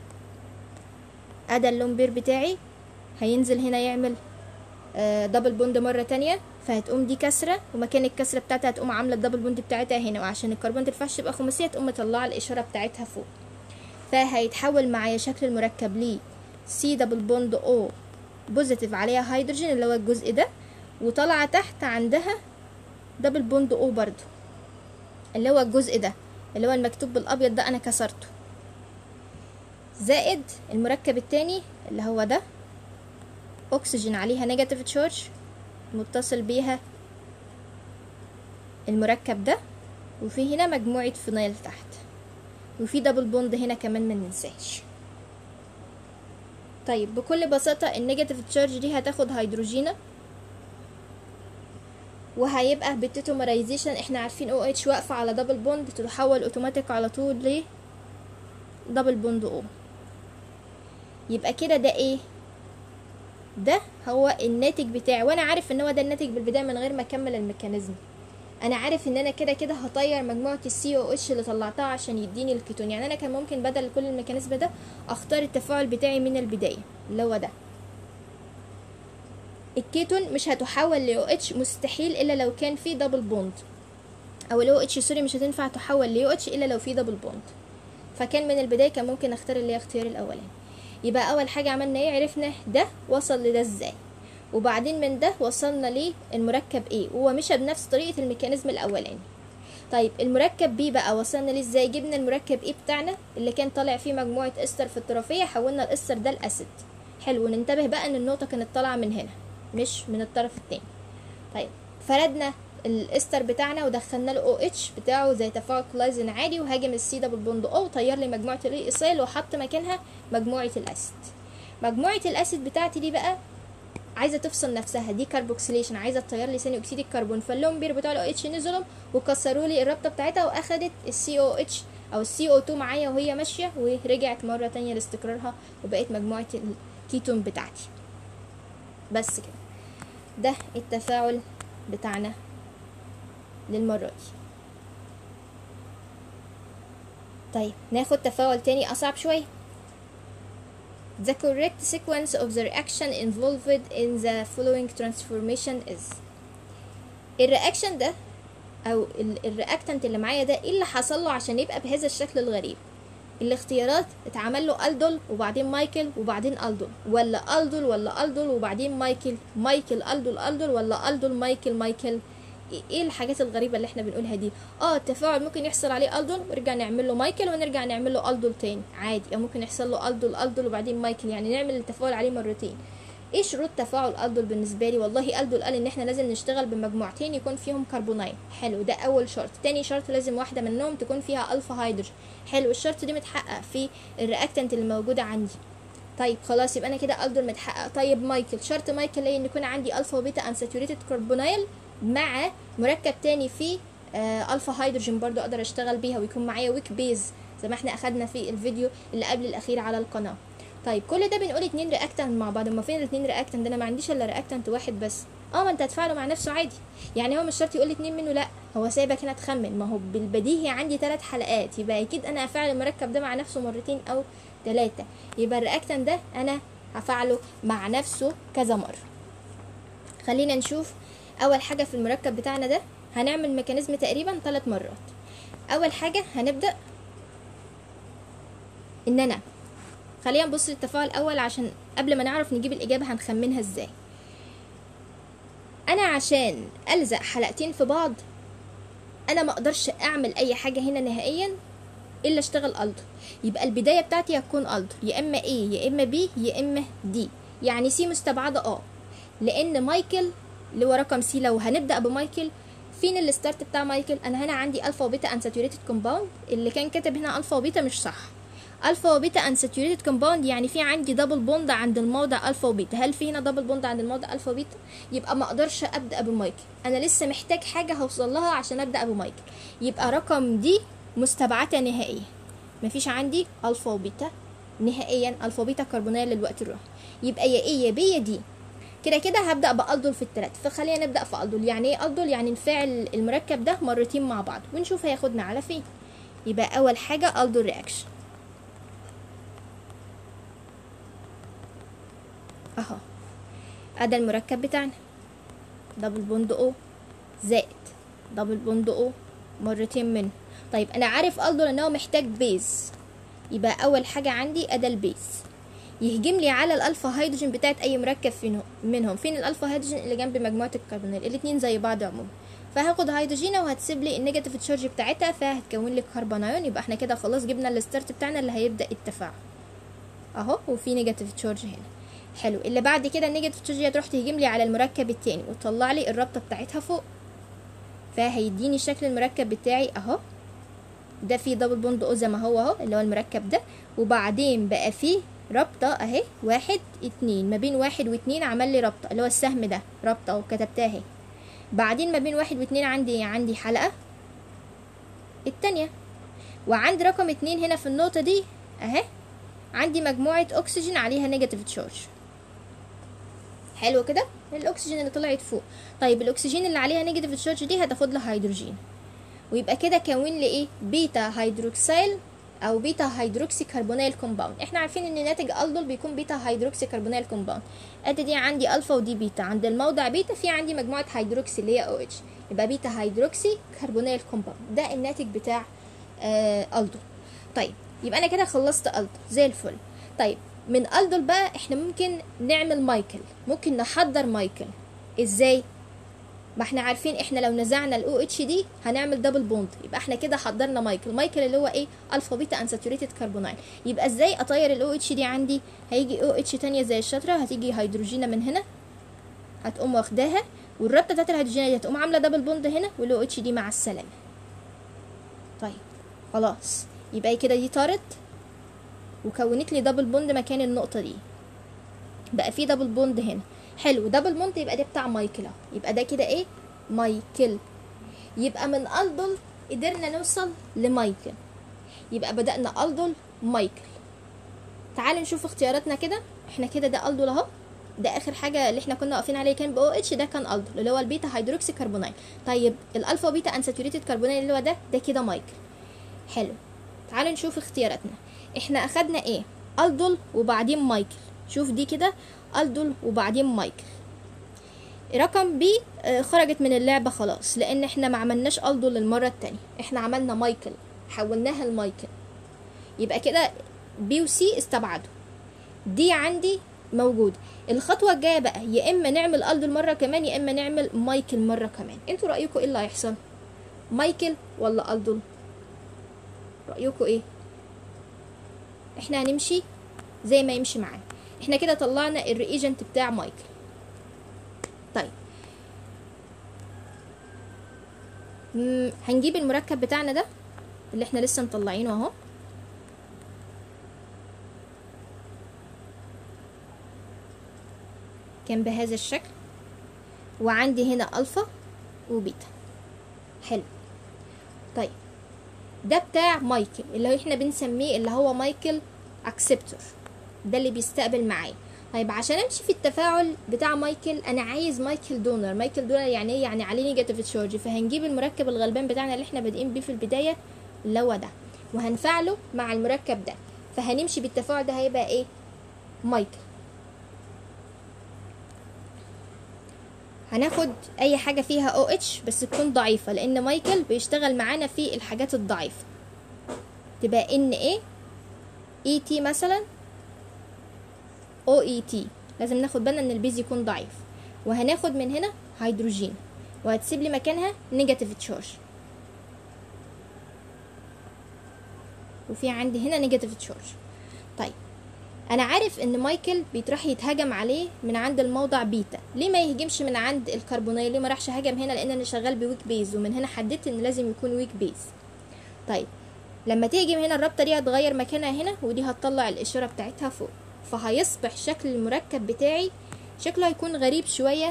ادى اللون بير بتاعي هينزل هنا يعمل آه دبل بوند مرة تانية فهتقوم دي كسرة ومكان الكسرة بتاعتها هتقوم عاملة الدبل بوند بتاعتها هنا وعشان الكربون متنفعش تبقى خماسية تقوم مطلعة الإشارة بتاعتها فوق فهيتحول معايا شكل المركب ليه سي دبل بوند او بوزيتيف عليها هيدروجين اللي هو الجزء ده وطالعة تحت عندها دبل بوند او برضو اللي هو الجزء ده اللي هو المكتوب بالابيض ده انا كسرته زائد المركب التاني اللي هو ده اكسجين عليها نيجاتيف تشارج متصل بيها المركب ده وفي هنا مجموعة فينايل تحت وفي دبل بوند هنا كمان ما ننساش طيب بكل بساطة النيجاتيف تشارج دي هتاخد هيدروجينة وهيبقى بالتيتومرايزيشن احنا عارفين او اتش واقفة على دبل بوند تتحول اوتوماتيك على طول ل دبل بوند او يبقى كده ده ايه ده هو الناتج بتاعي وانا عارف ان هو ده الناتج بالبدايه من غير ما اكمل الميكانيزم انا عارف ان انا كده كده هطير مجموعه السي او اتش اللي طلعتها عشان يديني الكيتون يعني انا كان ممكن بدل كل الميكانيزم ده اختار التفاعل بتاعي من البدايه اللي هو ده الكيتون مش هتحول ل اتش مستحيل الا لو كان في دبل بوند او ال اتش سوري مش هتنفع تحول ل اتش الا لو في دبل بوند فكان من البدايه كان ممكن اختار اللي هي اختيار الاولاني يبقى اول حاجه عملنا ايه عرفنا ده وصل لده ازاي وبعدين من ده وصلنا للمركب A وهو مشى بنفس طريقة الميكانيزم الأولاني طيب المركب بي بقى وصلنا ليه ازاي جبنا المركب ايه بتاعنا اللي كان طالع فيه مجموعة استر في الطرفية حولنا الاستر ده لاسيد حلو ننتبه بقى ان النقطة كانت طالعة من هنا مش من الطرف التاني طيب فردنا الاستر بتاعنا ودخلنا له او اتش بتاعه زي تفاعل كلايزن عادي وهاجم السي دبل بوند او وطير لي مجموعة الاي ايصال وحط مكانها مجموعة الاسيد مجموعة الاسيد بتاعتي دي بقى عايزه تفصل نفسها دي كاربوكسيليشن عايزه تطير لي ثاني اكسيد الكربون فاللون بير بتوع الاو اتش نزلوا وكسروا لي الرابطه بتاعتها واخدت السي او اتش او السي او 2 معايا وهي ماشيه ورجعت مره تانية لاستقرارها وبقت مجموعه الكيتون بتاعتي بس كده ده التفاعل بتاعنا للمره دي طيب ناخد تفاعل تاني اصعب شويه The correct sequence of the reaction involved in the following transformation is الرياكشن ده او الرياكتنت اللي معايا ده ايه اللي حصل له عشان يبقى بهذا الشكل الغريب الاختيارات اتعمل له الدول وبعدين مايكل وبعدين الدول ولا الدول ولا الدول وبعدين مايكل مايكل الدول الدول ولا الدول مايكل مايكل ايه الحاجات الغريبه اللي احنا بنقولها دي اه التفاعل ممكن يحصل عليه الدول ونرجع نعمل له مايكل ونرجع نعمل له الدول تاني عادي او ممكن يحصل له الدول الدول وبعدين مايكل يعني نعمل التفاعل عليه مرتين ايه شروط تفاعل الدول بالنسبه لي والله الدول قال ان احنا لازم نشتغل بمجموعتين يكون فيهم كربوناين حلو ده اول شرط تاني شرط لازم واحده منهم تكون فيها الفا هيدروجين حلو الشرط دي متحقق في الرياكتنت اللي موجوده عندي طيب خلاص يبقى انا كده الدول متحقق طيب مايكل شرط مايكل ايه ان يكون عندي الفا وبيتا انساتوريتد كربونايل مع مركب تاني فيه آه الفا هيدروجين برضو اقدر اشتغل بيها ويكون معايا ويك بيز زي ما احنا اخدنا في الفيديو اللي قبل الاخير على القناه طيب كل ده بنقول اتنين رياكتنت مع بعض اما فين الاتنين رياكتنت ده انا ما عنديش الا رياكتنت واحد بس اه ما انت هتفاعله مع نفسه عادي يعني هو مش شرط يقول لي اتنين منه لا هو سايبك هنا تخمن ما هو بالبديهي عندي ثلاث حلقات يبقى اكيد انا هفعل المركب ده مع نفسه مرتين او ثلاثه يبقى الرياكتنت ده انا هفعله مع نفسه كذا مره خلينا نشوف اول حاجه في المركب بتاعنا ده هنعمل ميكانيزم تقريبا ثلاث مرات اول حاجه هنبدا ان انا خلينا نبص للتفاعل الاول عشان قبل ما نعرف نجيب الاجابه هنخمنها ازاي انا عشان الزق حلقتين في بعض انا ما اقدرش اعمل اي حاجه هنا نهائيا الا اشتغل الدو يبقى البدايه بتاعتي هتكون الدو يا اما A يا اما B يا اما D يعني سي مستبعده اه لان مايكل اللي هو رقم سي لو هنبدا بمايكل فين الستارت بتاع مايكل انا هنا عندي الفا وبيتا انساتوريتد كومباوند اللي كان كاتب هنا الفا وبيتا مش صح الفا وبيتا انساتوريتد كومباوند يعني في عندي دبل بوند عند الموضع الفا وبيتا هل في هنا دبل بوند عند الموضع الفا وبيتا يبقى ما اقدرش ابدا بمايكل انا لسه محتاج حاجه هوصل لها عشان ابدا بمايكل يبقى رقم دي مستبعده نهائيا مفيش عندي الفا وبيتا نهائيا الفا وبيتا كربونيل للوقت الراهن يبقى يا ايه يا بي يا دي كده كده هبدا بالدول في التلات فخلينا نبدا في الدول يعني ايه الدول يعني نفعل المركب ده مرتين مع بعض ونشوف هياخدنا على فين يبقى اول حاجه الدول رياكشن اهو ادي المركب بتاعنا دبل بوند او زائد دبل بوند او مرتين منه طيب انا عارف الدول ان هو محتاج بيز يبقى اول حاجه عندي ادي البيز يهجم لي على الالفا هيدروجين بتاعت اي مركب فينه منهم فين الالفا هيدروجين اللي جنب مجموعه الكربونيل الاتنين زي بعض عموما فهاخد هيدروجينه وهتسيب لي النيجاتيف تشارج بتاعتها فهتكون لي كربونايون يبقى احنا كده خلاص جبنا الستارت بتاعنا اللي هيبدا التفاعل اهو وفي نيجاتيف تشارج هنا حلو اللي بعد كده النيجاتيف تشارج هتروح تهجم لي على المركب التاني وتطلع لي الرابطه بتاعتها فوق فهيديني شكل المركب بتاعي اهو ده فيه دبل بوند او زي ما هو اهو اللي هو المركب ده وبعدين بقى فيه رابطة اهي واحد اتنين ما بين واحد واتنين عمل لي رابطة اللي هو السهم ده رابطة اهو كتبتها اهي بعدين ما بين واحد واتنين عندي عندي حلقة التانية وعند رقم اتنين هنا في النقطة دي اهي عندي مجموعة اكسجين عليها نيجاتيف تشارج حلو كده الاكسجين اللي طلعت فوق طيب الاكسجين اللي عليها نيجاتيف تشارج دي هتاخد لها هيدروجين ويبقى كده كون لي ايه بيتا هيدروكسيل او بيتا هيدروكسي كربونيل كومباوند احنا عارفين ان ناتج الدول بيكون بيتا هيدروكسي كربونيل كومباوند ادي دي عندي الفا ودي بيتا عند الموضع بيتا في عندي مجموعه هيدروكسي اللي هي او اتش يبقى بيتا هيدروكسي كربونيل كومباوند ده الناتج بتاع آه الدول طيب يبقى انا كده خلصت الدول زي الفل طيب من الدول بقى احنا ممكن نعمل مايكل ممكن نحضر مايكل ازاي ما احنا عارفين احنا لو نزعنا الاو اتش دي هنعمل دبل بوند يبقى احنا كده حضرنا مايكل مايكل اللي هو ايه الفا بيتا انساتوريتد كربونايل يبقى ازاي اطير الاو اتش دي عندي هيجي او اتش تانية زي الشطره هتيجي هيدروجينه من هنا هتقوم واخداها والرابطه بتاعت الهيدروجينه دي هتقوم عامله دبل بوند هنا والاو اتش دي مع السلامه طيب خلاص يبقى كده دي طارت وكونت لي دبل بوند مكان النقطه دي بقى في دبل بوند هنا حلو دبل بوند يبقى ده بتاع مايكل اهو يبقى ده كده ايه مايكل يبقى من الدول قدرنا نوصل لمايكل يبقى بدأنا الدول مايكل تعالوا نشوف اختياراتنا كده احنا كده ده الدول اهو ده اخر حاجه اللي احنا كنا واقفين عليه كان باو اتش ده كان الدول اللي هو البيتا هيدروكسي كربونايل طيب الالفا بيتا انساتوريتد كربونايل اللي هو ده ده كده مايكل حلو تعالوا نشوف اختياراتنا احنا اخدنا ايه الدول وبعدين مايكل شوف دي كده الدول وبعدين مايكل رقم بي آه، خرجت من اللعبة خلاص لان احنا ما عملناش الدول للمرة التانية احنا عملنا مايكل حولناها لمايكل يبقى كده بي وسي استبعدوا دي عندي موجود الخطوة الجاية بقى يا اما نعمل الدول مرة كمان يا اما نعمل مايكل مرة كمان انتوا رأيكم ايه اللي هيحصل مايكل ولا الدول رأيكم ايه احنا هنمشي زي ما يمشي معاه احنا كده طلعنا الريجنت بتاع مايكل طيب مم، هنجيب المركب بتاعنا ده اللي احنا لسه مطلعينه اهو كان بهذا الشكل وعندي هنا الفا وبيتا حلو طيب ده بتاع مايكل اللي احنا بنسميه اللي هو مايكل اكسبتور ده اللي بيستقبل معايا طيب عشان امشي في التفاعل بتاع مايكل انا عايز مايكل دونر مايكل دونر يعني ايه يعني عليه نيجاتيف تشارج فهنجيب المركب الغلبان بتاعنا اللي احنا بادئين بيه في البدايه اللي هو ده وهنفعله مع المركب ده فهنمشي بالتفاعل ده هيبقى ايه مايكل هناخد اي حاجه فيها او اتش بس تكون ضعيفه لان مايكل بيشتغل معانا في الحاجات الضعيفه تبقى ان ايه اي تي مثلا او اي تي لازم ناخد بالنا ان البيز يكون ضعيف وهناخد من هنا هيدروجين وهتسيب لي مكانها نيجاتيف تشارج وفي عندي هنا نيجاتيف تشارج طيب انا عارف ان مايكل بيتراح يتهاجم عليه من عند الموضع بيتا ليه ما يهجمش من عند الكربونيل ليه ما راحش هاجم هنا لان انا شغال بويك بيز ومن هنا حددت ان لازم يكون ويك بيز طيب لما تهجم هنا الرابطه دي هتغير مكانها هنا ودي هتطلع الاشاره بتاعتها فوق فهيصبح شكل المركب بتاعي شكله هيكون غريب شويه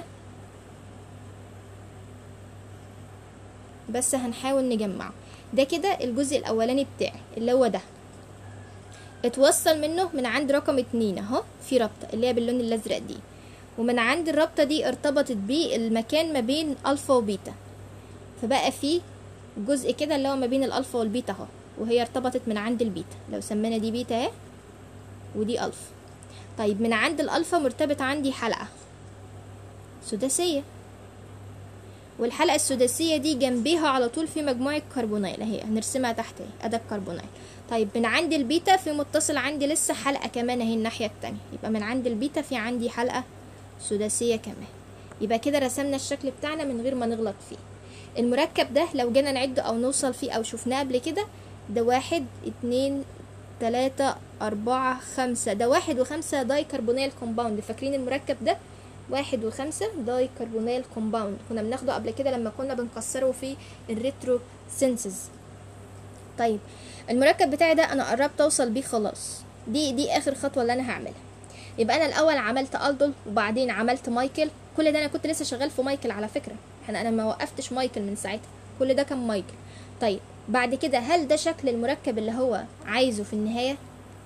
بس هنحاول نجمعه ده كده الجزء الاولاني بتاعي اللي هو ده اتوصل منه من عند رقم اتنين اهو في رابطة اللي هي باللون الازرق دي ومن عند الرابطة دي ارتبطت بيه المكان ما بين الفا وبيتا فبقى في جزء كده اللي هو ما بين الالفا والبيتا اهو وهي ارتبطت من عند البيتا لو سمينا دي بيتا اهي ودي الفا طيب من عند الالفا مرتبط عندي حلقة سداسية والحلقة السداسية دي جنبيها على طول في مجموعة كربونيل اهي هنرسمها تحت اهي ادي الكربونيل طيب من عند البيتا في متصل عندي لسه حلقة كمان اهي الناحية التانية يبقى من عند البيتا في عندي حلقة سداسية كمان يبقى كده رسمنا الشكل بتاعنا من غير ما نغلط فيه المركب ده لو جينا نعده او نوصل فيه او شفناه قبل كده ده واحد اتنين تلاتة أربعة خمسة ده واحد وخمسة داي كربونيل كومباوند فاكرين المركب ده واحد وخمسة داي كربونيل كومباوند كنا بناخده قبل كده لما كنا بنكسره في الريترو سينسز طيب المركب بتاعي ده انا قربت اوصل بيه خلاص دي دي اخر خطوه اللي انا هعملها يبقى انا الاول عملت الدول وبعدين عملت مايكل كل ده انا كنت لسه شغال في مايكل على فكره انا انا ما وقفتش مايكل من ساعتها كل ده كان مايكل طيب بعد كده هل ده شكل المركب اللي هو عايزه في النهايه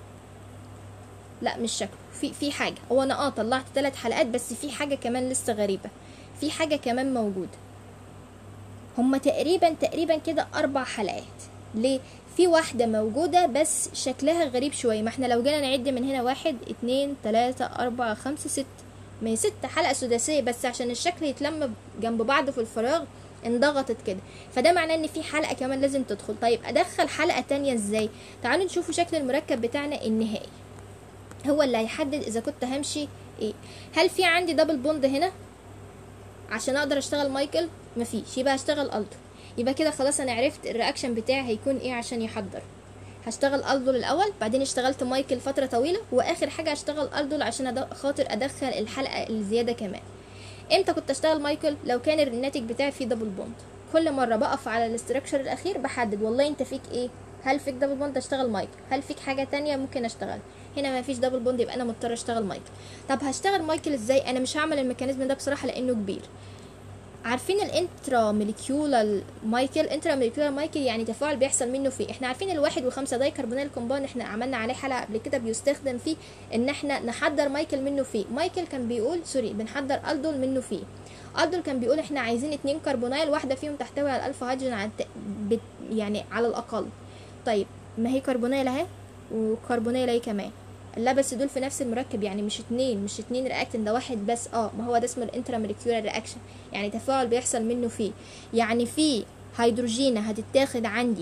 لا مش شكله في في حاجه هو انا اه طلعت ثلاث حلقات بس في حاجه كمان لسه غريبه في حاجه كمان موجوده هما تقريبا تقريبا كده اربع حلقات ليه في واحدة موجودة بس شكلها غريب شوية ما احنا لو جينا نعد من هنا واحد اتنين تلاتة أربعة خمسة ست ما هي ست حلقة سداسية بس عشان الشكل يتلم جنب بعض في الفراغ انضغطت كده فده معناه ان في حلقة كمان لازم تدخل طيب ادخل حلقة تانية ازاي تعالوا نشوفوا شكل المركب بتاعنا النهائي هو اللي هيحدد اذا كنت همشي ايه هل في عندي دبل بوند هنا عشان اقدر اشتغل مايكل مفيش يبقى هشتغل الدو يبقى كده خلاص انا عرفت الرياكشن بتاعي هيكون ايه عشان يحضر هشتغل الدول الاول بعدين اشتغلت مايكل فتره طويله واخر حاجه هشتغل الدول عشان أد- خاطر ادخل الحلقه الزياده كمان امتى كنت اشتغل مايكل لو كان الناتج بتاعي فيه دبل بوند كل مره بقف على الاستراكشر الاخير بحدد والله انت فيك ايه هل فيك دبل بوند اشتغل مايكل هل فيك حاجه تانية ممكن اشتغل هنا ما فيش دبل بوند يبقى انا مضطر اشتغل مايكل طب هشتغل مايكل ازاي انا مش هعمل الميكانيزم ده بصراحه لانه كبير عارفين الانترا موليكيولار مايكل انترا موليكيولار مايكل يعني تفاعل بيحصل منه فيه احنا عارفين الواحد وخمسة داي كربونيل كومباوند احنا عملنا عليه حلقه قبل كده بيستخدم فيه ان احنا نحضر مايكل منه فيه مايكل كان بيقول سوري بنحضر الدول منه فيه الدول كان بيقول احنا عايزين اتنين كربونيل واحده فيهم تحتوي على الالفا هيدروجين على الت- بت- يعني على الاقل طيب ما هي كربونيل اهي وكربونيل اهي كمان لا بس دول في نفس المركب يعني مش اتنين مش اتنين رياكتن ده واحد بس اه ما هو ده اسمه الانترا موليكيولار رياكشن يعني تفاعل بيحصل منه فيه يعني في هيدروجينة هتتاخد عندي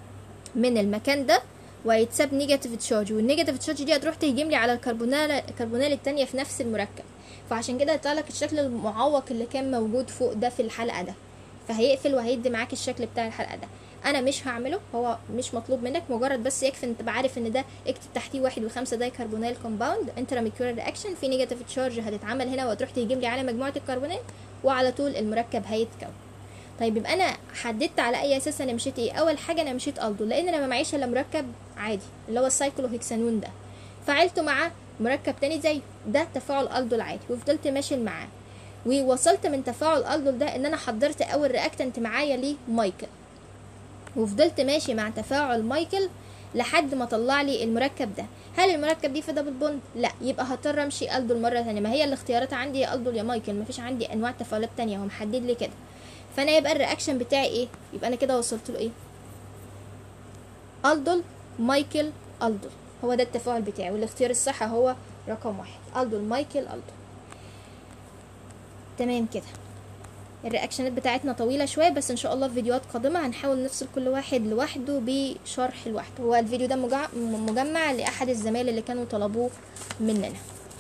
من المكان ده وهيتساب نيجاتيف تشارج والنيجاتيف تشارج دي هتروح تهجم لي على الكربونال الكربونال التانية في نفس المركب فعشان كده يطلع لك الشكل المعوق اللي كان موجود فوق ده في الحلقة ده فهيقفل وهيدي معاك الشكل بتاع الحلقة ده انا مش هعمله هو مش مطلوب منك مجرد بس يكفي ان تبقى عارف ان ده اكتب تحتيه واحد وخمسة داي كربونيل كومباوند انتراميكولار رياكشن في نيجاتيف تشارج هتتعمل هنا وتروح تهجم لي على مجموعة الكربونات وعلى طول المركب هيتكون طيب يبقى انا حددت على اي اساس انا مشيت ايه اول حاجه انا مشيت الدو لان انا ما معيش الا مركب عادي اللي هو السايكلوهكسانون ده فعلته مع مركب تاني زيه ده تفاعل الدو العادي وفضلت ماشي معاه ووصلت من تفاعل الدو ده ان انا حضرت اول رياكتنت معايا ليه مايكل وفضلت ماشي مع تفاعل مايكل لحد ما طلع لي المركب ده هل المركب دي في دبل بوند لا يبقى هضطر امشي الدول مره ثانيه ما هي الاختيارات عندي يا الدول يا مايكل مفيش عندي انواع تفاعلات تانية هو محدد لي كده فانا يبقى الرياكشن بتاعي ايه يبقى انا كده وصلت له ايه الدول مايكل الدول هو ده التفاعل بتاعي والاختيار الصح هو رقم واحد الدول مايكل الدول تمام كده الرياكشنات بتاعتنا طويله شويه بس ان شاء الله في فيديوهات قادمه هنحاول نفصل كل واحد لوحده بشرح لوحده هو الفيديو ده مجع- مجمع لاحد الزمايل اللي كانوا طلبوه مننا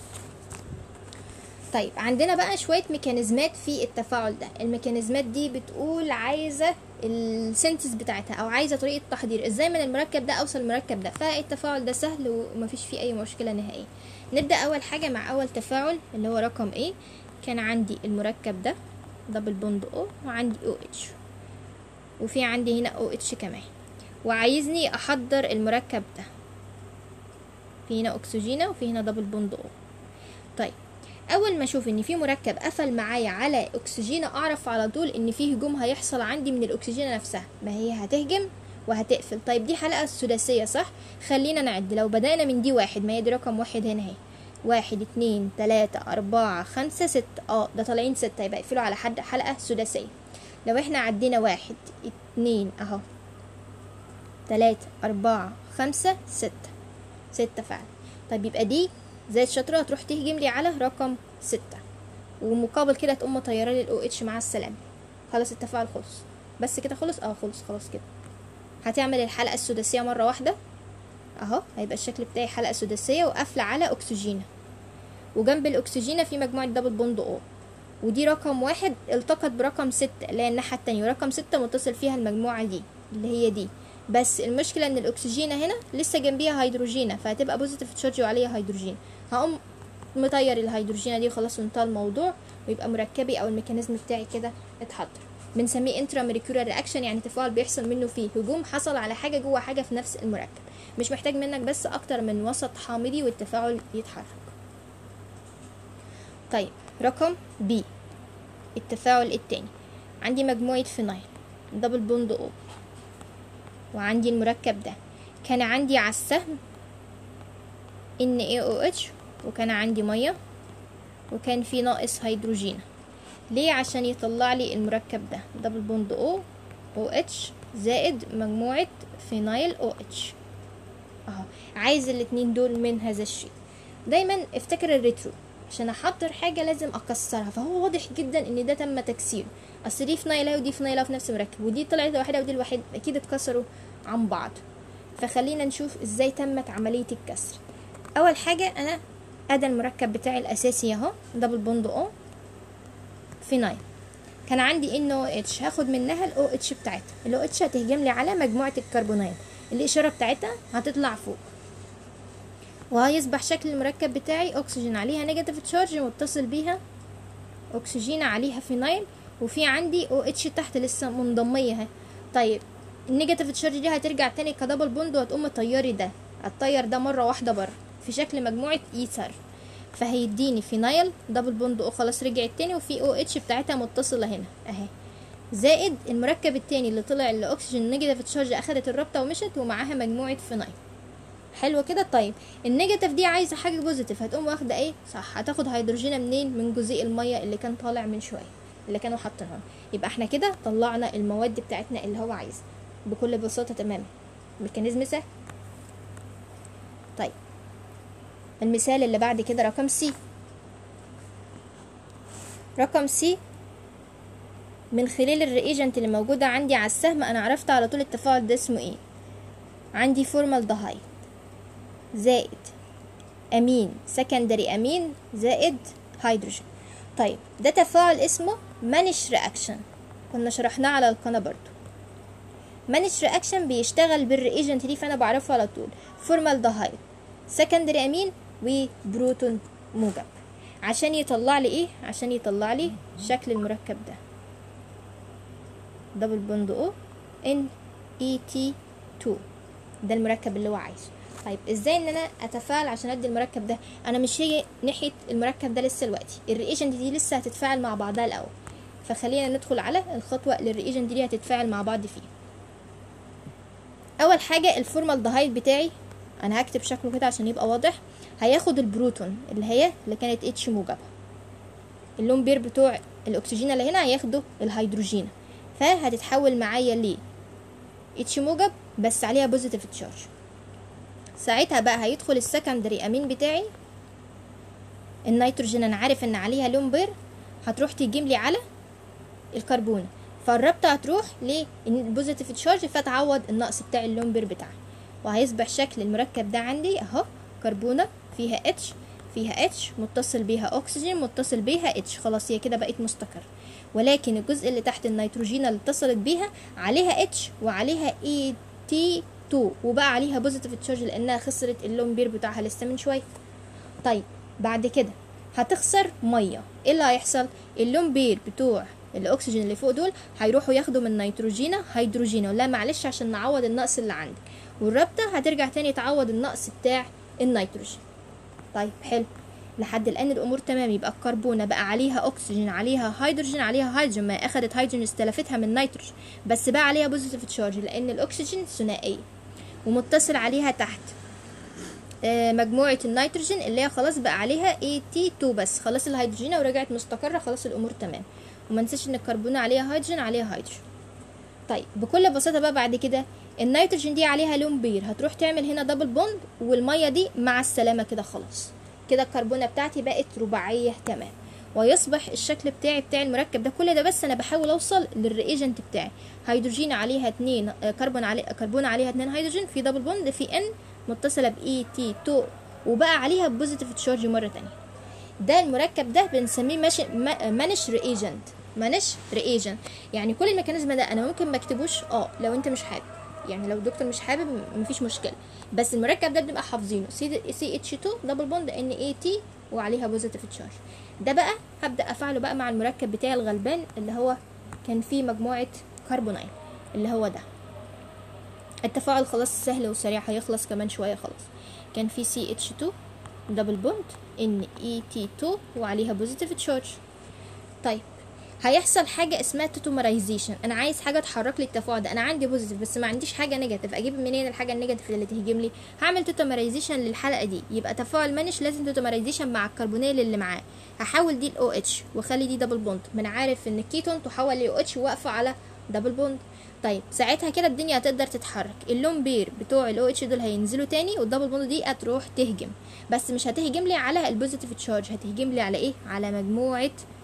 طيب عندنا بقى شويه ميكانيزمات في التفاعل ده الميكانيزمات دي بتقول عايزه السنتز بتاعتها او عايزه طريقه تحضير ازاي من المركب ده اوصل المركب ده فالتفاعل ده سهل ومفيش فيه اي مشكله نهائيه نبدا اول حاجه مع اول تفاعل اللي هو رقم ايه كان عندي المركب ده دبل بوند او وعندي او اتش وفي عندي هنا او اتش كمان وعايزني احضر المركب ده في هنا اكسجينه وفي هنا دبل بوند او طيب اول ما اشوف ان في مركب قفل معايا على اكسجينه اعرف على طول ان في هجوم هيحصل عندي من الاكسجينه نفسها ما هي هتهجم وهتقفل طيب دي حلقه سداسيه صح خلينا نعد لو بدأنا من دي واحد ما هي دي رقم واحد هنا اهي واحد اتنين تلاتة أربعة خمسة ستة اه ده طالعين ستة يبقى يقفلوا على حد حلقة سداسية لو احنا عدينا واحد اتنين اهو تلاتة أربعة خمسة ستة ستة فعلا طيب يبقى دي زي الشطرة تروح تهجم لي على رقم ستة ومقابل كده تقوم مطيرة لي الاو اتش مع السلامة خلاص التفاعل خلص بس كده خلص اه خلص خلاص كده هتعمل الحلقة السداسية مرة واحدة اهو هيبقى الشكل بتاعي حلقة سداسية وقافلة على اكسجينة وجنب الاكسجينة في مجموعة دبل بوند او ودي رقم واحد التقط برقم ستة اللي هي الناحية التانية ورقم ستة متصل فيها المجموعة دي اللي هي دي بس المشكلة ان الاكسجينة هنا لسه جنبيها هيدروجينة فهتبقى بوزيتيف تشارج وعليها هيدروجين هقوم مطير الهيدروجينة دي وخلاص انتهى الموضوع ويبقى مركبي او الميكانيزم بتاعي كده اتحضر بنسميه انترا موليكيولار رياكشن يعني تفاعل بيحصل منه فيه هجوم حصل على حاجة جوه حاجة في نفس المركب مش محتاج منك بس اكتر من وسط حامضي والتفاعل يتحرك طيب رقم بي التفاعل التاني عندي مجموعة فينايل دبل بوند او وعندي المركب ده كان عندي على السهم ان اي او اتش وكان عندي ميه وكان في ناقص هيدروجين ليه عشان يطلع لي المركب ده دبل بوند او او اتش زائد مجموعة فينايل او اتش اهو عايز الاتنين دول من هذا الشيء دايما افتكر الريترو عشان احضر حاجة لازم اكسرها فهو واضح جدا ان ده تم تكسيره اصل دي فينايل ودي فينايل في نفس المركب ودي طلعت واحدة ودي الواحد اكيد اتكسروا عن بعض فخلينا نشوف ازاي تمت عملية الكسر اول حاجه انا ادى المركب بتاعي الاساسي اهو دبل بوند او فينايل كان عندي ان او اتش هاخد منها الاو اتش بتاعتها الاو اتش هتهجم لي على مجموعه الكربونات الاشاره بتاعتها هتطلع فوق وهيصبح شكل المركب بتاعي اكسجين عليها نيجاتيف تشارج متصل بيها اكسجين عليها فينايل وفي عندي او اتش تحت لسه منضميه اهي طيب النيجاتيف تشارج دي هترجع تاني كدبل بوند وهتقوم مطيري ده هتطير ده مره واحده بره في شكل مجموعه ايثر فهيديني فينايل دبل بوند او خلاص رجعت تاني وفي او اتش بتاعتها متصله هنا اهي زائد المركب التاني اللي طلع اللي اكسجين نيجاتيف تشارج اخدت الرابطه ومشت ومعاها مجموعه فينايل حلو كده طيب النيجاتيف دي عايزه حاجه بوزيتيف هتقوم واخده ايه صح هتاخد هيدروجين منين من جزيء الميه اللي كان طالع من شويه اللي كانوا حاطينها يبقى احنا كده طلعنا المواد بتاعتنا اللي هو عايزها بكل بساطه تماما ميكانيزم سهل طيب المثال اللي بعد كده رقم سي رقم سي من خلال الريجنت اللي موجودة عندي على السهم أنا عرفت على طول التفاعل ده اسمه ايه عندي فورمالدهايد زائد أمين سكندري أمين زائد هيدروجين طيب ده تفاعل اسمه مانش رياكشن كنا شرحناه على القناة برضو مانش رياكشن بيشتغل بالريجنت دي فأنا بعرفه على طول فورمالدهايد سكندري أمين وبروتون موجب عشان يطلع لي ايه عشان يطلع لي شكل المركب ده دبل بوند او ان اي تي 2 ده المركب اللي هو عايزه طيب ازاي ان انا اتفاعل عشان ادي المركب ده انا مش هي ناحيه المركب ده لسه دلوقتي الريجنت دي لسه هتتفاعل مع بعضها الاول فخلينا ندخل على الخطوه اللي الريجنت دي هتتفاعل مع بعض فيه اول حاجه الفورمالدهايد بتاعي انا هكتب شكله كده عشان يبقى واضح هياخد البروتون اللي هي اللي كانت اتش موجبه اللون بير بتوع الاكسجين اللي هنا هياخدوا الهيدروجين فهتتحول معايا ل اتش موجب بس عليها بوزيتيف تشارج ساعتها بقى هيدخل السكندري امين بتاعي النيتروجين انا عارف ان عليها لون بير هتروح تجيب لي على الكربون فالرابطه هتروح للبوزيتيف تشارج فتعوض النقص بتاع اللون بير بتاعها وهيصبح شكل المركب ده عندي اهو كربونه فيها اتش فيها اتش متصل بيها اكسجين متصل بيها اتش خلاص هي كده بقت مستقر ولكن الجزء اللي تحت النيتروجين اللي اتصلت بيها عليها اتش وعليها اي تي 2 وبقى عليها بوزيتيف تشارج لانها خسرت اللون بير بتاعها لسه من شويه طيب بعد كده هتخسر ميه ايه اللي هيحصل اللون بير بتوع الاكسجين اللي فوق دول هيروحوا ياخدوا من نيتروجينا هيدروجينا لا معلش عشان نعوض النقص اللي عندك والرابطه هترجع تاني تعوض النقص بتاع النيتروجين طيب حلو لحد الان الامور تمام يبقى الكربونه بقى عليها اكسجين عليها هيدروجين عليها هيدروجين ما اخدت هيدروجين استلفتها من نيتروجين بس بقى عليها بوزيتيف تشارج لان الاكسجين ثنائيه ومتصل عليها تحت آه مجموعة النيتروجين اللي هي خلاص بقى عليها اي تي 2 بس خلاص الهيدروجين ورجعت مستقرة خلاص الامور تمام وما ننساش ان الكربونة عليها هيدروجين عليها هيدروجين طيب بكل بساطة بقى بعد كده النيتروجين دي عليها لون بير هتروح تعمل هنا دبل بوند والمية دي مع السلامة كده خلاص كده الكربونة بتاعتي بقت رباعية تمام ويصبح الشكل بتاعي بتاع المركب ده كل ده بس انا بحاول اوصل للريجنت بتاعي هيدروجين عليها اتنين كربون علي كربون عليها اتنين هيدروجين في دبل بوند في ان متصله باي تي 2 وبقى عليها بوزيتيف تشارج مره تانية ده المركب ده بنسميه مش مانش ريجنت مانش ريجنت يعني كل الميكانيزم ده انا ممكن ما اكتبوش اه لو انت مش حابب يعني لو الدكتور مش حابب مفيش مشكله بس المركب ده بنبقى حافظينه سي سي اتش 2 دبل بوند ان اي تي وعليها بوزيتيف تشارج ده بقى هبدا افعله بقى مع المركب بتاعي الغلبان اللي هو كان فيه مجموعه كربونايل اللي هو ده التفاعل خلاص سهل وسريع هيخلص كمان شويه خلاص كان في سي اتش 2 دبل بوند ان اي تي 2 وعليها بوزيتيف تشارج طيب هيحصل حاجة اسمها توتومرايزيشن انا عايز حاجة تحرك لي التفاعل ده انا عندي بوزيتيف بس ما عنديش حاجة نيجاتيف اجيب منين الحاجة النيجاتيف اللي تهجم لي هعمل توتومرايزيشن للحلقة دي يبقى تفاعل مانش لازم توتومرايزيشن مع الكربونيل اللي معاه هحول دي الاو اتش واخلي دي دبل بوند من عارف ان الكيتون تحول لاو اتش واقفة على دبل بوند طيب ساعتها كده الدنيا هتقدر تتحرك اللون بير بتوع الاو اتش دول هينزلوا تاني والدبل بوند دي هتروح تهجم بس مش هتهجم لي على البوزيتيف تشارج هتهجم لي على ايه على مجموعه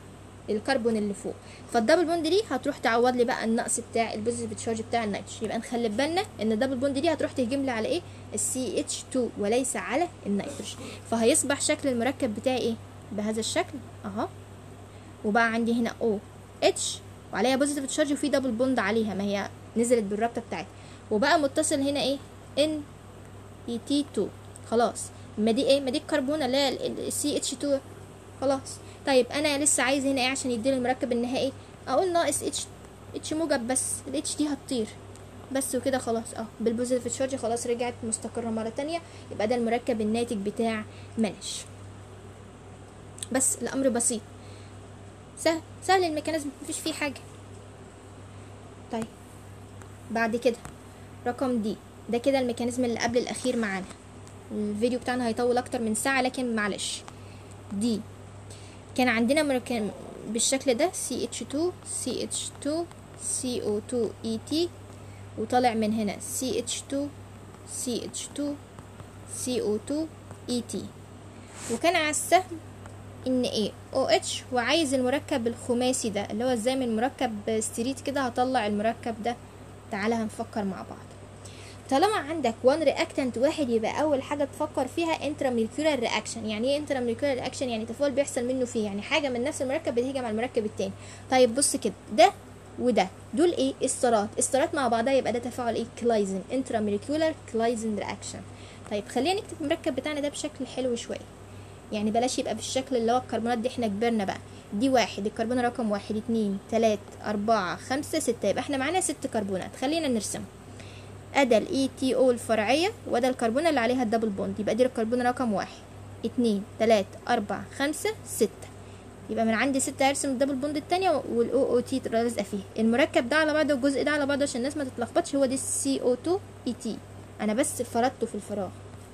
الكربون اللي فوق فالدبل بوند دي هتروح تعوض لي بقى النقص بتاع البوزيتيف تشارج بتاع النيتروجين يبقى نخلي بالنا ان الدبل بوند دي هتروح تهجم لي على ايه السي اتش 2 وليس على النيتروجين فهيصبح شكل المركب بتاعي ايه بهذا الشكل اهو وبقى عندي هنا او اتش وعليها بوزيتيف تشارج وفي دبل بوند عليها ما هي نزلت بالرابطه بتاعتها وبقى متصل هنا ايه ان اي تي 2 خلاص ما دي ايه ما دي الكربونه اللي هي السي اتش 2 خلاص طيب انا لسه عايز هنا ايه عشان يديني المركب النهائي اقول ناقص اتش اتش موجب بس الاتش دي هتطير بس وكده خلاص اه بالبوزيتيف تشارج خلاص رجعت مستقره مره تانية يبقى ده المركب الناتج بتاع منش بس الامر بسيط سهل سهل الميكانيزم مفيش فيه حاجه طيب بعد كده رقم دي ده كده الميكانيزم اللي قبل الاخير معانا الفيديو بتاعنا هيطول اكتر من ساعه لكن معلش دي كان عندنا مركب بالشكل ده CH2 CH2 CO2 ET وطالع من هنا CH2 CH2 CO2 ET وكان على السهم ان ايه OH وعايز المركب الخماسي ده اللي هو ازاي من مركب ستريت كده هطلع المركب ده تعالى هنفكر مع بعض طالما عندك وان رياكتنت واحد يبقى اول حاجه تفكر فيها انتراموليكولار رياكشن يعني ايه انتراموليكولار رياكشن يعني تفاعل بيحصل منه فيه يعني حاجه من نفس المركب بتهجم على المركب التاني طيب بص كده ده وده دول ايه استرات استرات مع بعضها يبقى ده تفاعل ايه كلايزن انتراموليكولار كلايزن رياكشن طيب خلينا نكتب المركب بتاعنا ده بشكل حلو شويه يعني بلاش يبقى بالشكل اللي هو الكربونات دي احنا كبرنا بقى دي واحد الكربون رقم واحد اتنين تلات اربعة خمسة ستة يبقى احنا معانا ست كربونات خلينا نرسم ادا الاي تي او الفرعيه وده الكربونه اللي عليها الدبل بوند يبقى دي الكربونه رقم واحد اتنين تلات اربع خمسة ستة يبقى من عندي ستة هرسم الدبل بوند التانية والاو او تي لازقة فيه المركب ده على بعضه والجزء ده على بعضه عشان الناس ما تتلخبطش هو دي السي او 2 اي تي انا بس فردته في الفراغ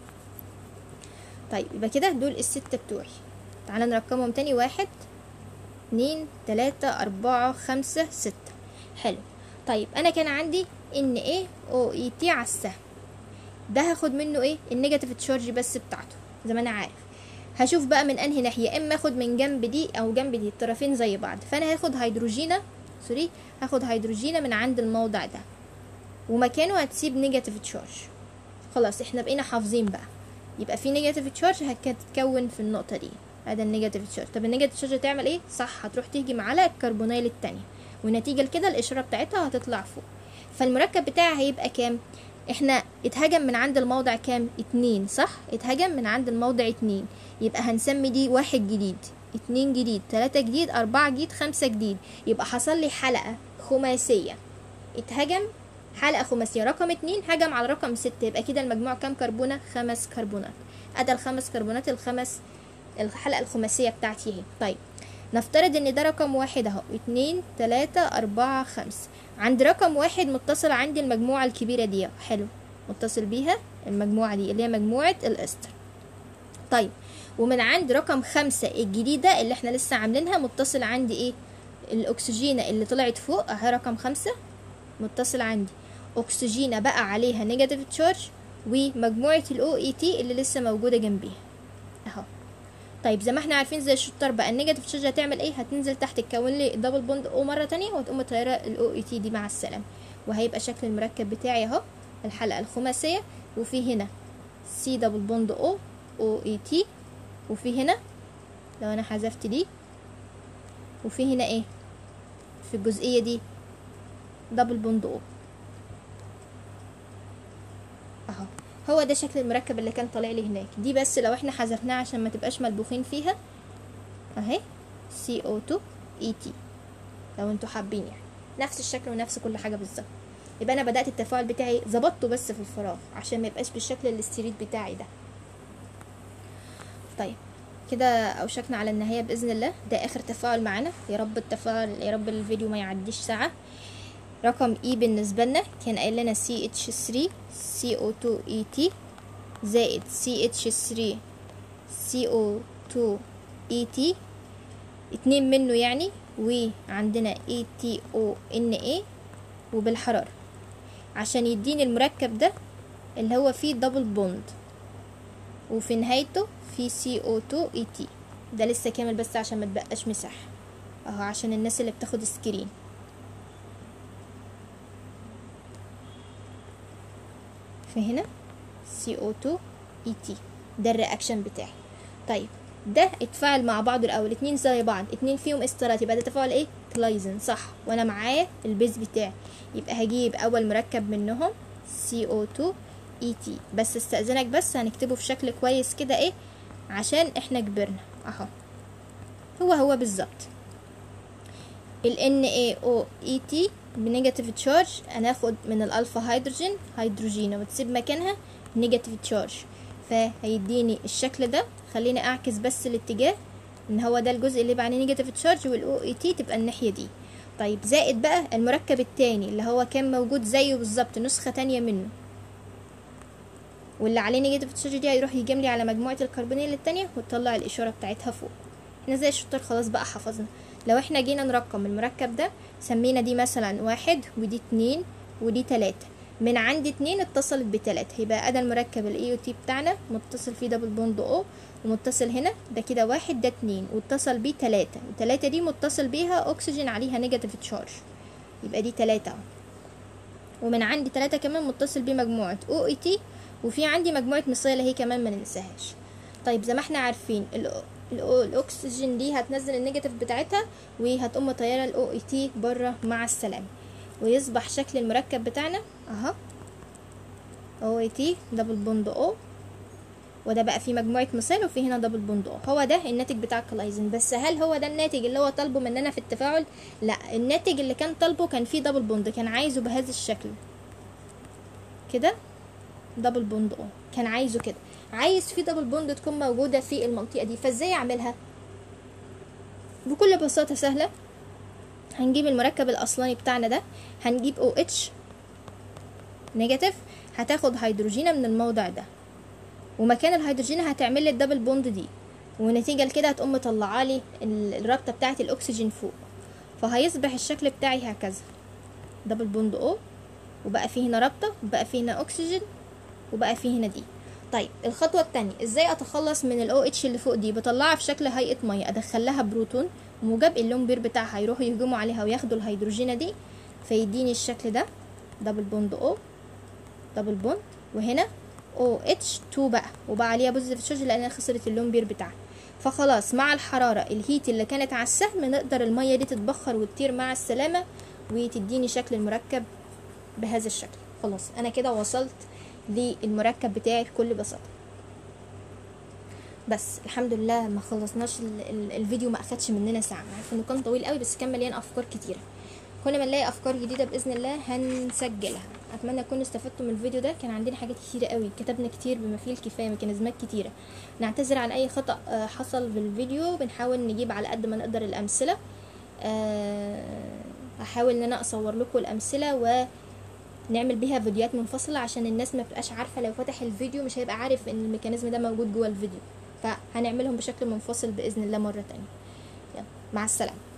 طيب يبقى كده دول الستة بتوعي تعالى نرقمهم تاني واحد اتنين تلاتة اربعة خمسة ستة حلو طيب انا كان عندي ان ايه او اي تي على السهم ده هاخد منه ايه النيجاتيف تشارج بس بتاعته زي ما انا عارف هشوف بقى من انهي ناحيه اما اخد من جنب دي او جنب دي الطرفين زي بعض فانا هاخد هيدروجينه سوري هاخد هيدروجينه من عند الموضع ده ومكانه هتسيب نيجاتيف تشارج خلاص احنا بقينا حافظين بقى يبقى في نيجاتيف تشارج هتتكون في النقطه دي هذا النيجاتيف تشارج طب النيجاتيف تشارج هتعمل ايه صح هتروح تهجم على الكربونيل التانية ونتيجه لكده الاشاره بتاعتها هتطلع فوق فالمركب بتاعي هيبقى كام احنا اتهجم من عند الموضع كام اتنين صح اتهجم من عند الموضع اتنين يبقى هنسمي دي واحد جديد اتنين جديد تلاتة جديد اربعة جديد خمسة جديد يبقى حصل لي حلقة خماسية اتهجم حلقة خماسية رقم اتنين هجم على رقم ستة يبقى كده المجموع كام كربونة خمس كربونات ادى الخمس كربونات الخمس الحلقة الخماسية بتاعتي اهي طيب نفترض ان ده رقم واحد اهو اتنين تلاتة اربعة خمسة عند رقم واحد متصل عندي المجموعة الكبيرة دي حلو متصل بيها المجموعة دي اللي هي مجموعة الاستر طيب ومن عند رقم خمسة الجديدة اللي احنا لسه عاملينها متصل عندي ايه الاكسجينة اللي طلعت فوق اهي رقم خمسة متصل عندي اكسجينة بقى عليها نيجاتيف تشارج ومجموعة الاو اي تي اللي لسه موجودة جنبيها اهو طيب زي ما احنا عارفين زي الشطار بقى النيجاتيف تشارج هتعمل ايه هتنزل تحت تكون لي دبل بوند او مره تانية وتقوم مطيره الاو اي تي دي مع السلامه وهيبقى شكل المركب بتاعي اهو الحلقه الخماسيه وفي هنا سي دبل بوند او او اي تي وفي هنا لو انا حذفت دي وفي هنا ايه في الجزئيه دي دبل بوند او اهو هو ده شكل المركب اللي كان طالع لي هناك دي بس لو احنا حذفناها عشان ما تبقاش ملبوخين فيها اهي CO2 ET لو انتوا حابين يعني نفس الشكل ونفس كل حاجه بالظبط يبقى انا بدات التفاعل بتاعي ظبطته بس في الفراغ عشان ما يبقاش بالشكل الاستريت بتاعي ده طيب كده اوشكنا على النهايه باذن الله ده اخر تفاعل معانا يا رب التفاعل يا رب الفيديو ما يعديش ساعه رقم E بالنسبة لنا كان قايل لنا CH3 CO2 ET زائد CH3 CO2 ET اتنين منه يعني وعندنا ATONA وبالحرارة عشان يديني المركب ده اللي هو فيه دبل بوند وفي نهايته في CO2 ET ده لسه كامل بس عشان ما تبقاش مساحة اهو عشان الناس اللي بتاخد سكرين فهنا CO2 ET ده الرياكشن بتاعي طيب ده اتفاعل مع بعض الاول اتنين زي بعض اتنين فيهم استرات يبقى ده تفاعل ايه كلايزن صح وانا معايا البيز بتاعي يبقى هجيب اول مركب منهم CO2 ET بس استأذنك بس هنكتبه في شكل كويس كده ايه عشان احنا كبرنا اهو هو هو بالظبط ال NaOET بنيجاتيف تشارج هناخد من الالفا هيدروجين هيدروجين وتسيب مكانها نيجاتيف تشارج فهيديني الشكل ده خليني اعكس بس الاتجاه ان هو ده الجزء اللي يبقى عليه نيجاتيف تشارج والاو اي تي تبقى الناحيه دي طيب زائد بقى المركب التاني اللي هو كان موجود زيه بالظبط نسخه تانية منه واللي عليه نيجاتيف تشارج دي هيروح يجملي على مجموعه الكربونيل التانية وتطلع الاشاره بتاعتها فوق احنا زي الشطار خلاص بقى حفظنا لو احنا جينا نرقم المركب ده سمينا دي مثلا واحد ودي اتنين ودي تلاتة من عند اتنين اتصلت بتلاتة يبقى ادى المركب الاي او تي بتاعنا متصل فيه دبل بوند او ومتصل هنا ده كده واحد ده اتنين واتصل بيه تلاتة وتلاتة دي متصل بيها اكسجين عليها نيجاتيف تشارج يبقى دي تلاتة ومن عندي تلاتة كمان متصل بيه مجموعة او اي تي وفي عندي مجموعة مصرية اللي هي كمان ما ننساهاش طيب زي ما احنا عارفين الاكسجين دي هتنزل النيجاتيف بتاعتها وهتقوم مطيره الاو اي تي بره مع السلامه ويصبح شكل المركب بتاعنا اهو او اي تي دبل بوند او وده بقى فيه مجموعه مثال وفي هنا دبل بوند او هو ده الناتج بتاع الكلايزن بس هل هو ده الناتج اللي هو طالبه مننا في التفاعل لا الناتج اللي كان طالبه كان فيه دبل بوند كان عايزه بهذا الشكل كده دبل بوند او كان عايزه كده عايز في دبل بوند تكون موجودة في المنطقة دي فازاي اعملها بكل بساطة سهلة هنجيب المركب الاصلاني بتاعنا ده هنجيب او اتش نيجاتيف هتاخد هيدروجينة من الموضع ده ومكان الهيدروجين هتعمل لي الدبل بوند دي ونتيجة لكده هتقوم مطلعه لي الرابطة بتاعة الاكسجين فوق فهيصبح الشكل بتاعي هكذا دبل بوند او وبقى فيه هنا رابطة وبقى فيه هنا اكسجين وبقى فيه هنا دي طيب الخطوه الثانيه ازاي اتخلص من الاو اتش اللي فوق دي بطلعها في شكل هيئه ميه ادخل لها بروتون موجب اللون بير بتاعها يروحوا يهجموا عليها وياخدوا الهيدروجينه دي فيديني الشكل ده دبل بوند او دبل بوند وهنا او اتش 2 بقى وبقى عليها بوزيتيف تشارج لانها خسرت اللون بير بتاعها فخلاص مع الحراره الهيت اللي كانت على السهم نقدر الميه دي تتبخر وتطير مع السلامه وتديني شكل المركب بهذا الشكل خلاص انا كده وصلت للمركب بتاعي بكل بساطه بس الحمد لله ما خلصناش ال ال الفيديو ما اخدش مننا ساعه عارفه انه كان طويل قوي بس كان مليان افكار كتيره كل ما نلاقي افكار جديده باذن الله هنسجلها اتمنى تكونوا استفدتوا من الفيديو ده كان عندنا حاجات كتيره قوي كتبنا كتير بما فيه الكفايه ميكانيزمات كتيره نعتذر عن اي خطا حصل في الفيديو بنحاول نجيب على قد ما نقدر الامثله هحاول ان انا اصور لكم الامثله و نعمل بيها فيديوهات منفصلة عشان الناس ما بتبقاش عارفة لو فتح الفيديو مش هيبقى عارف ان الميكانيزم ده موجود جوه الفيديو فهنعملهم بشكل منفصل بإذن الله مرة تانية يلا مع السلامة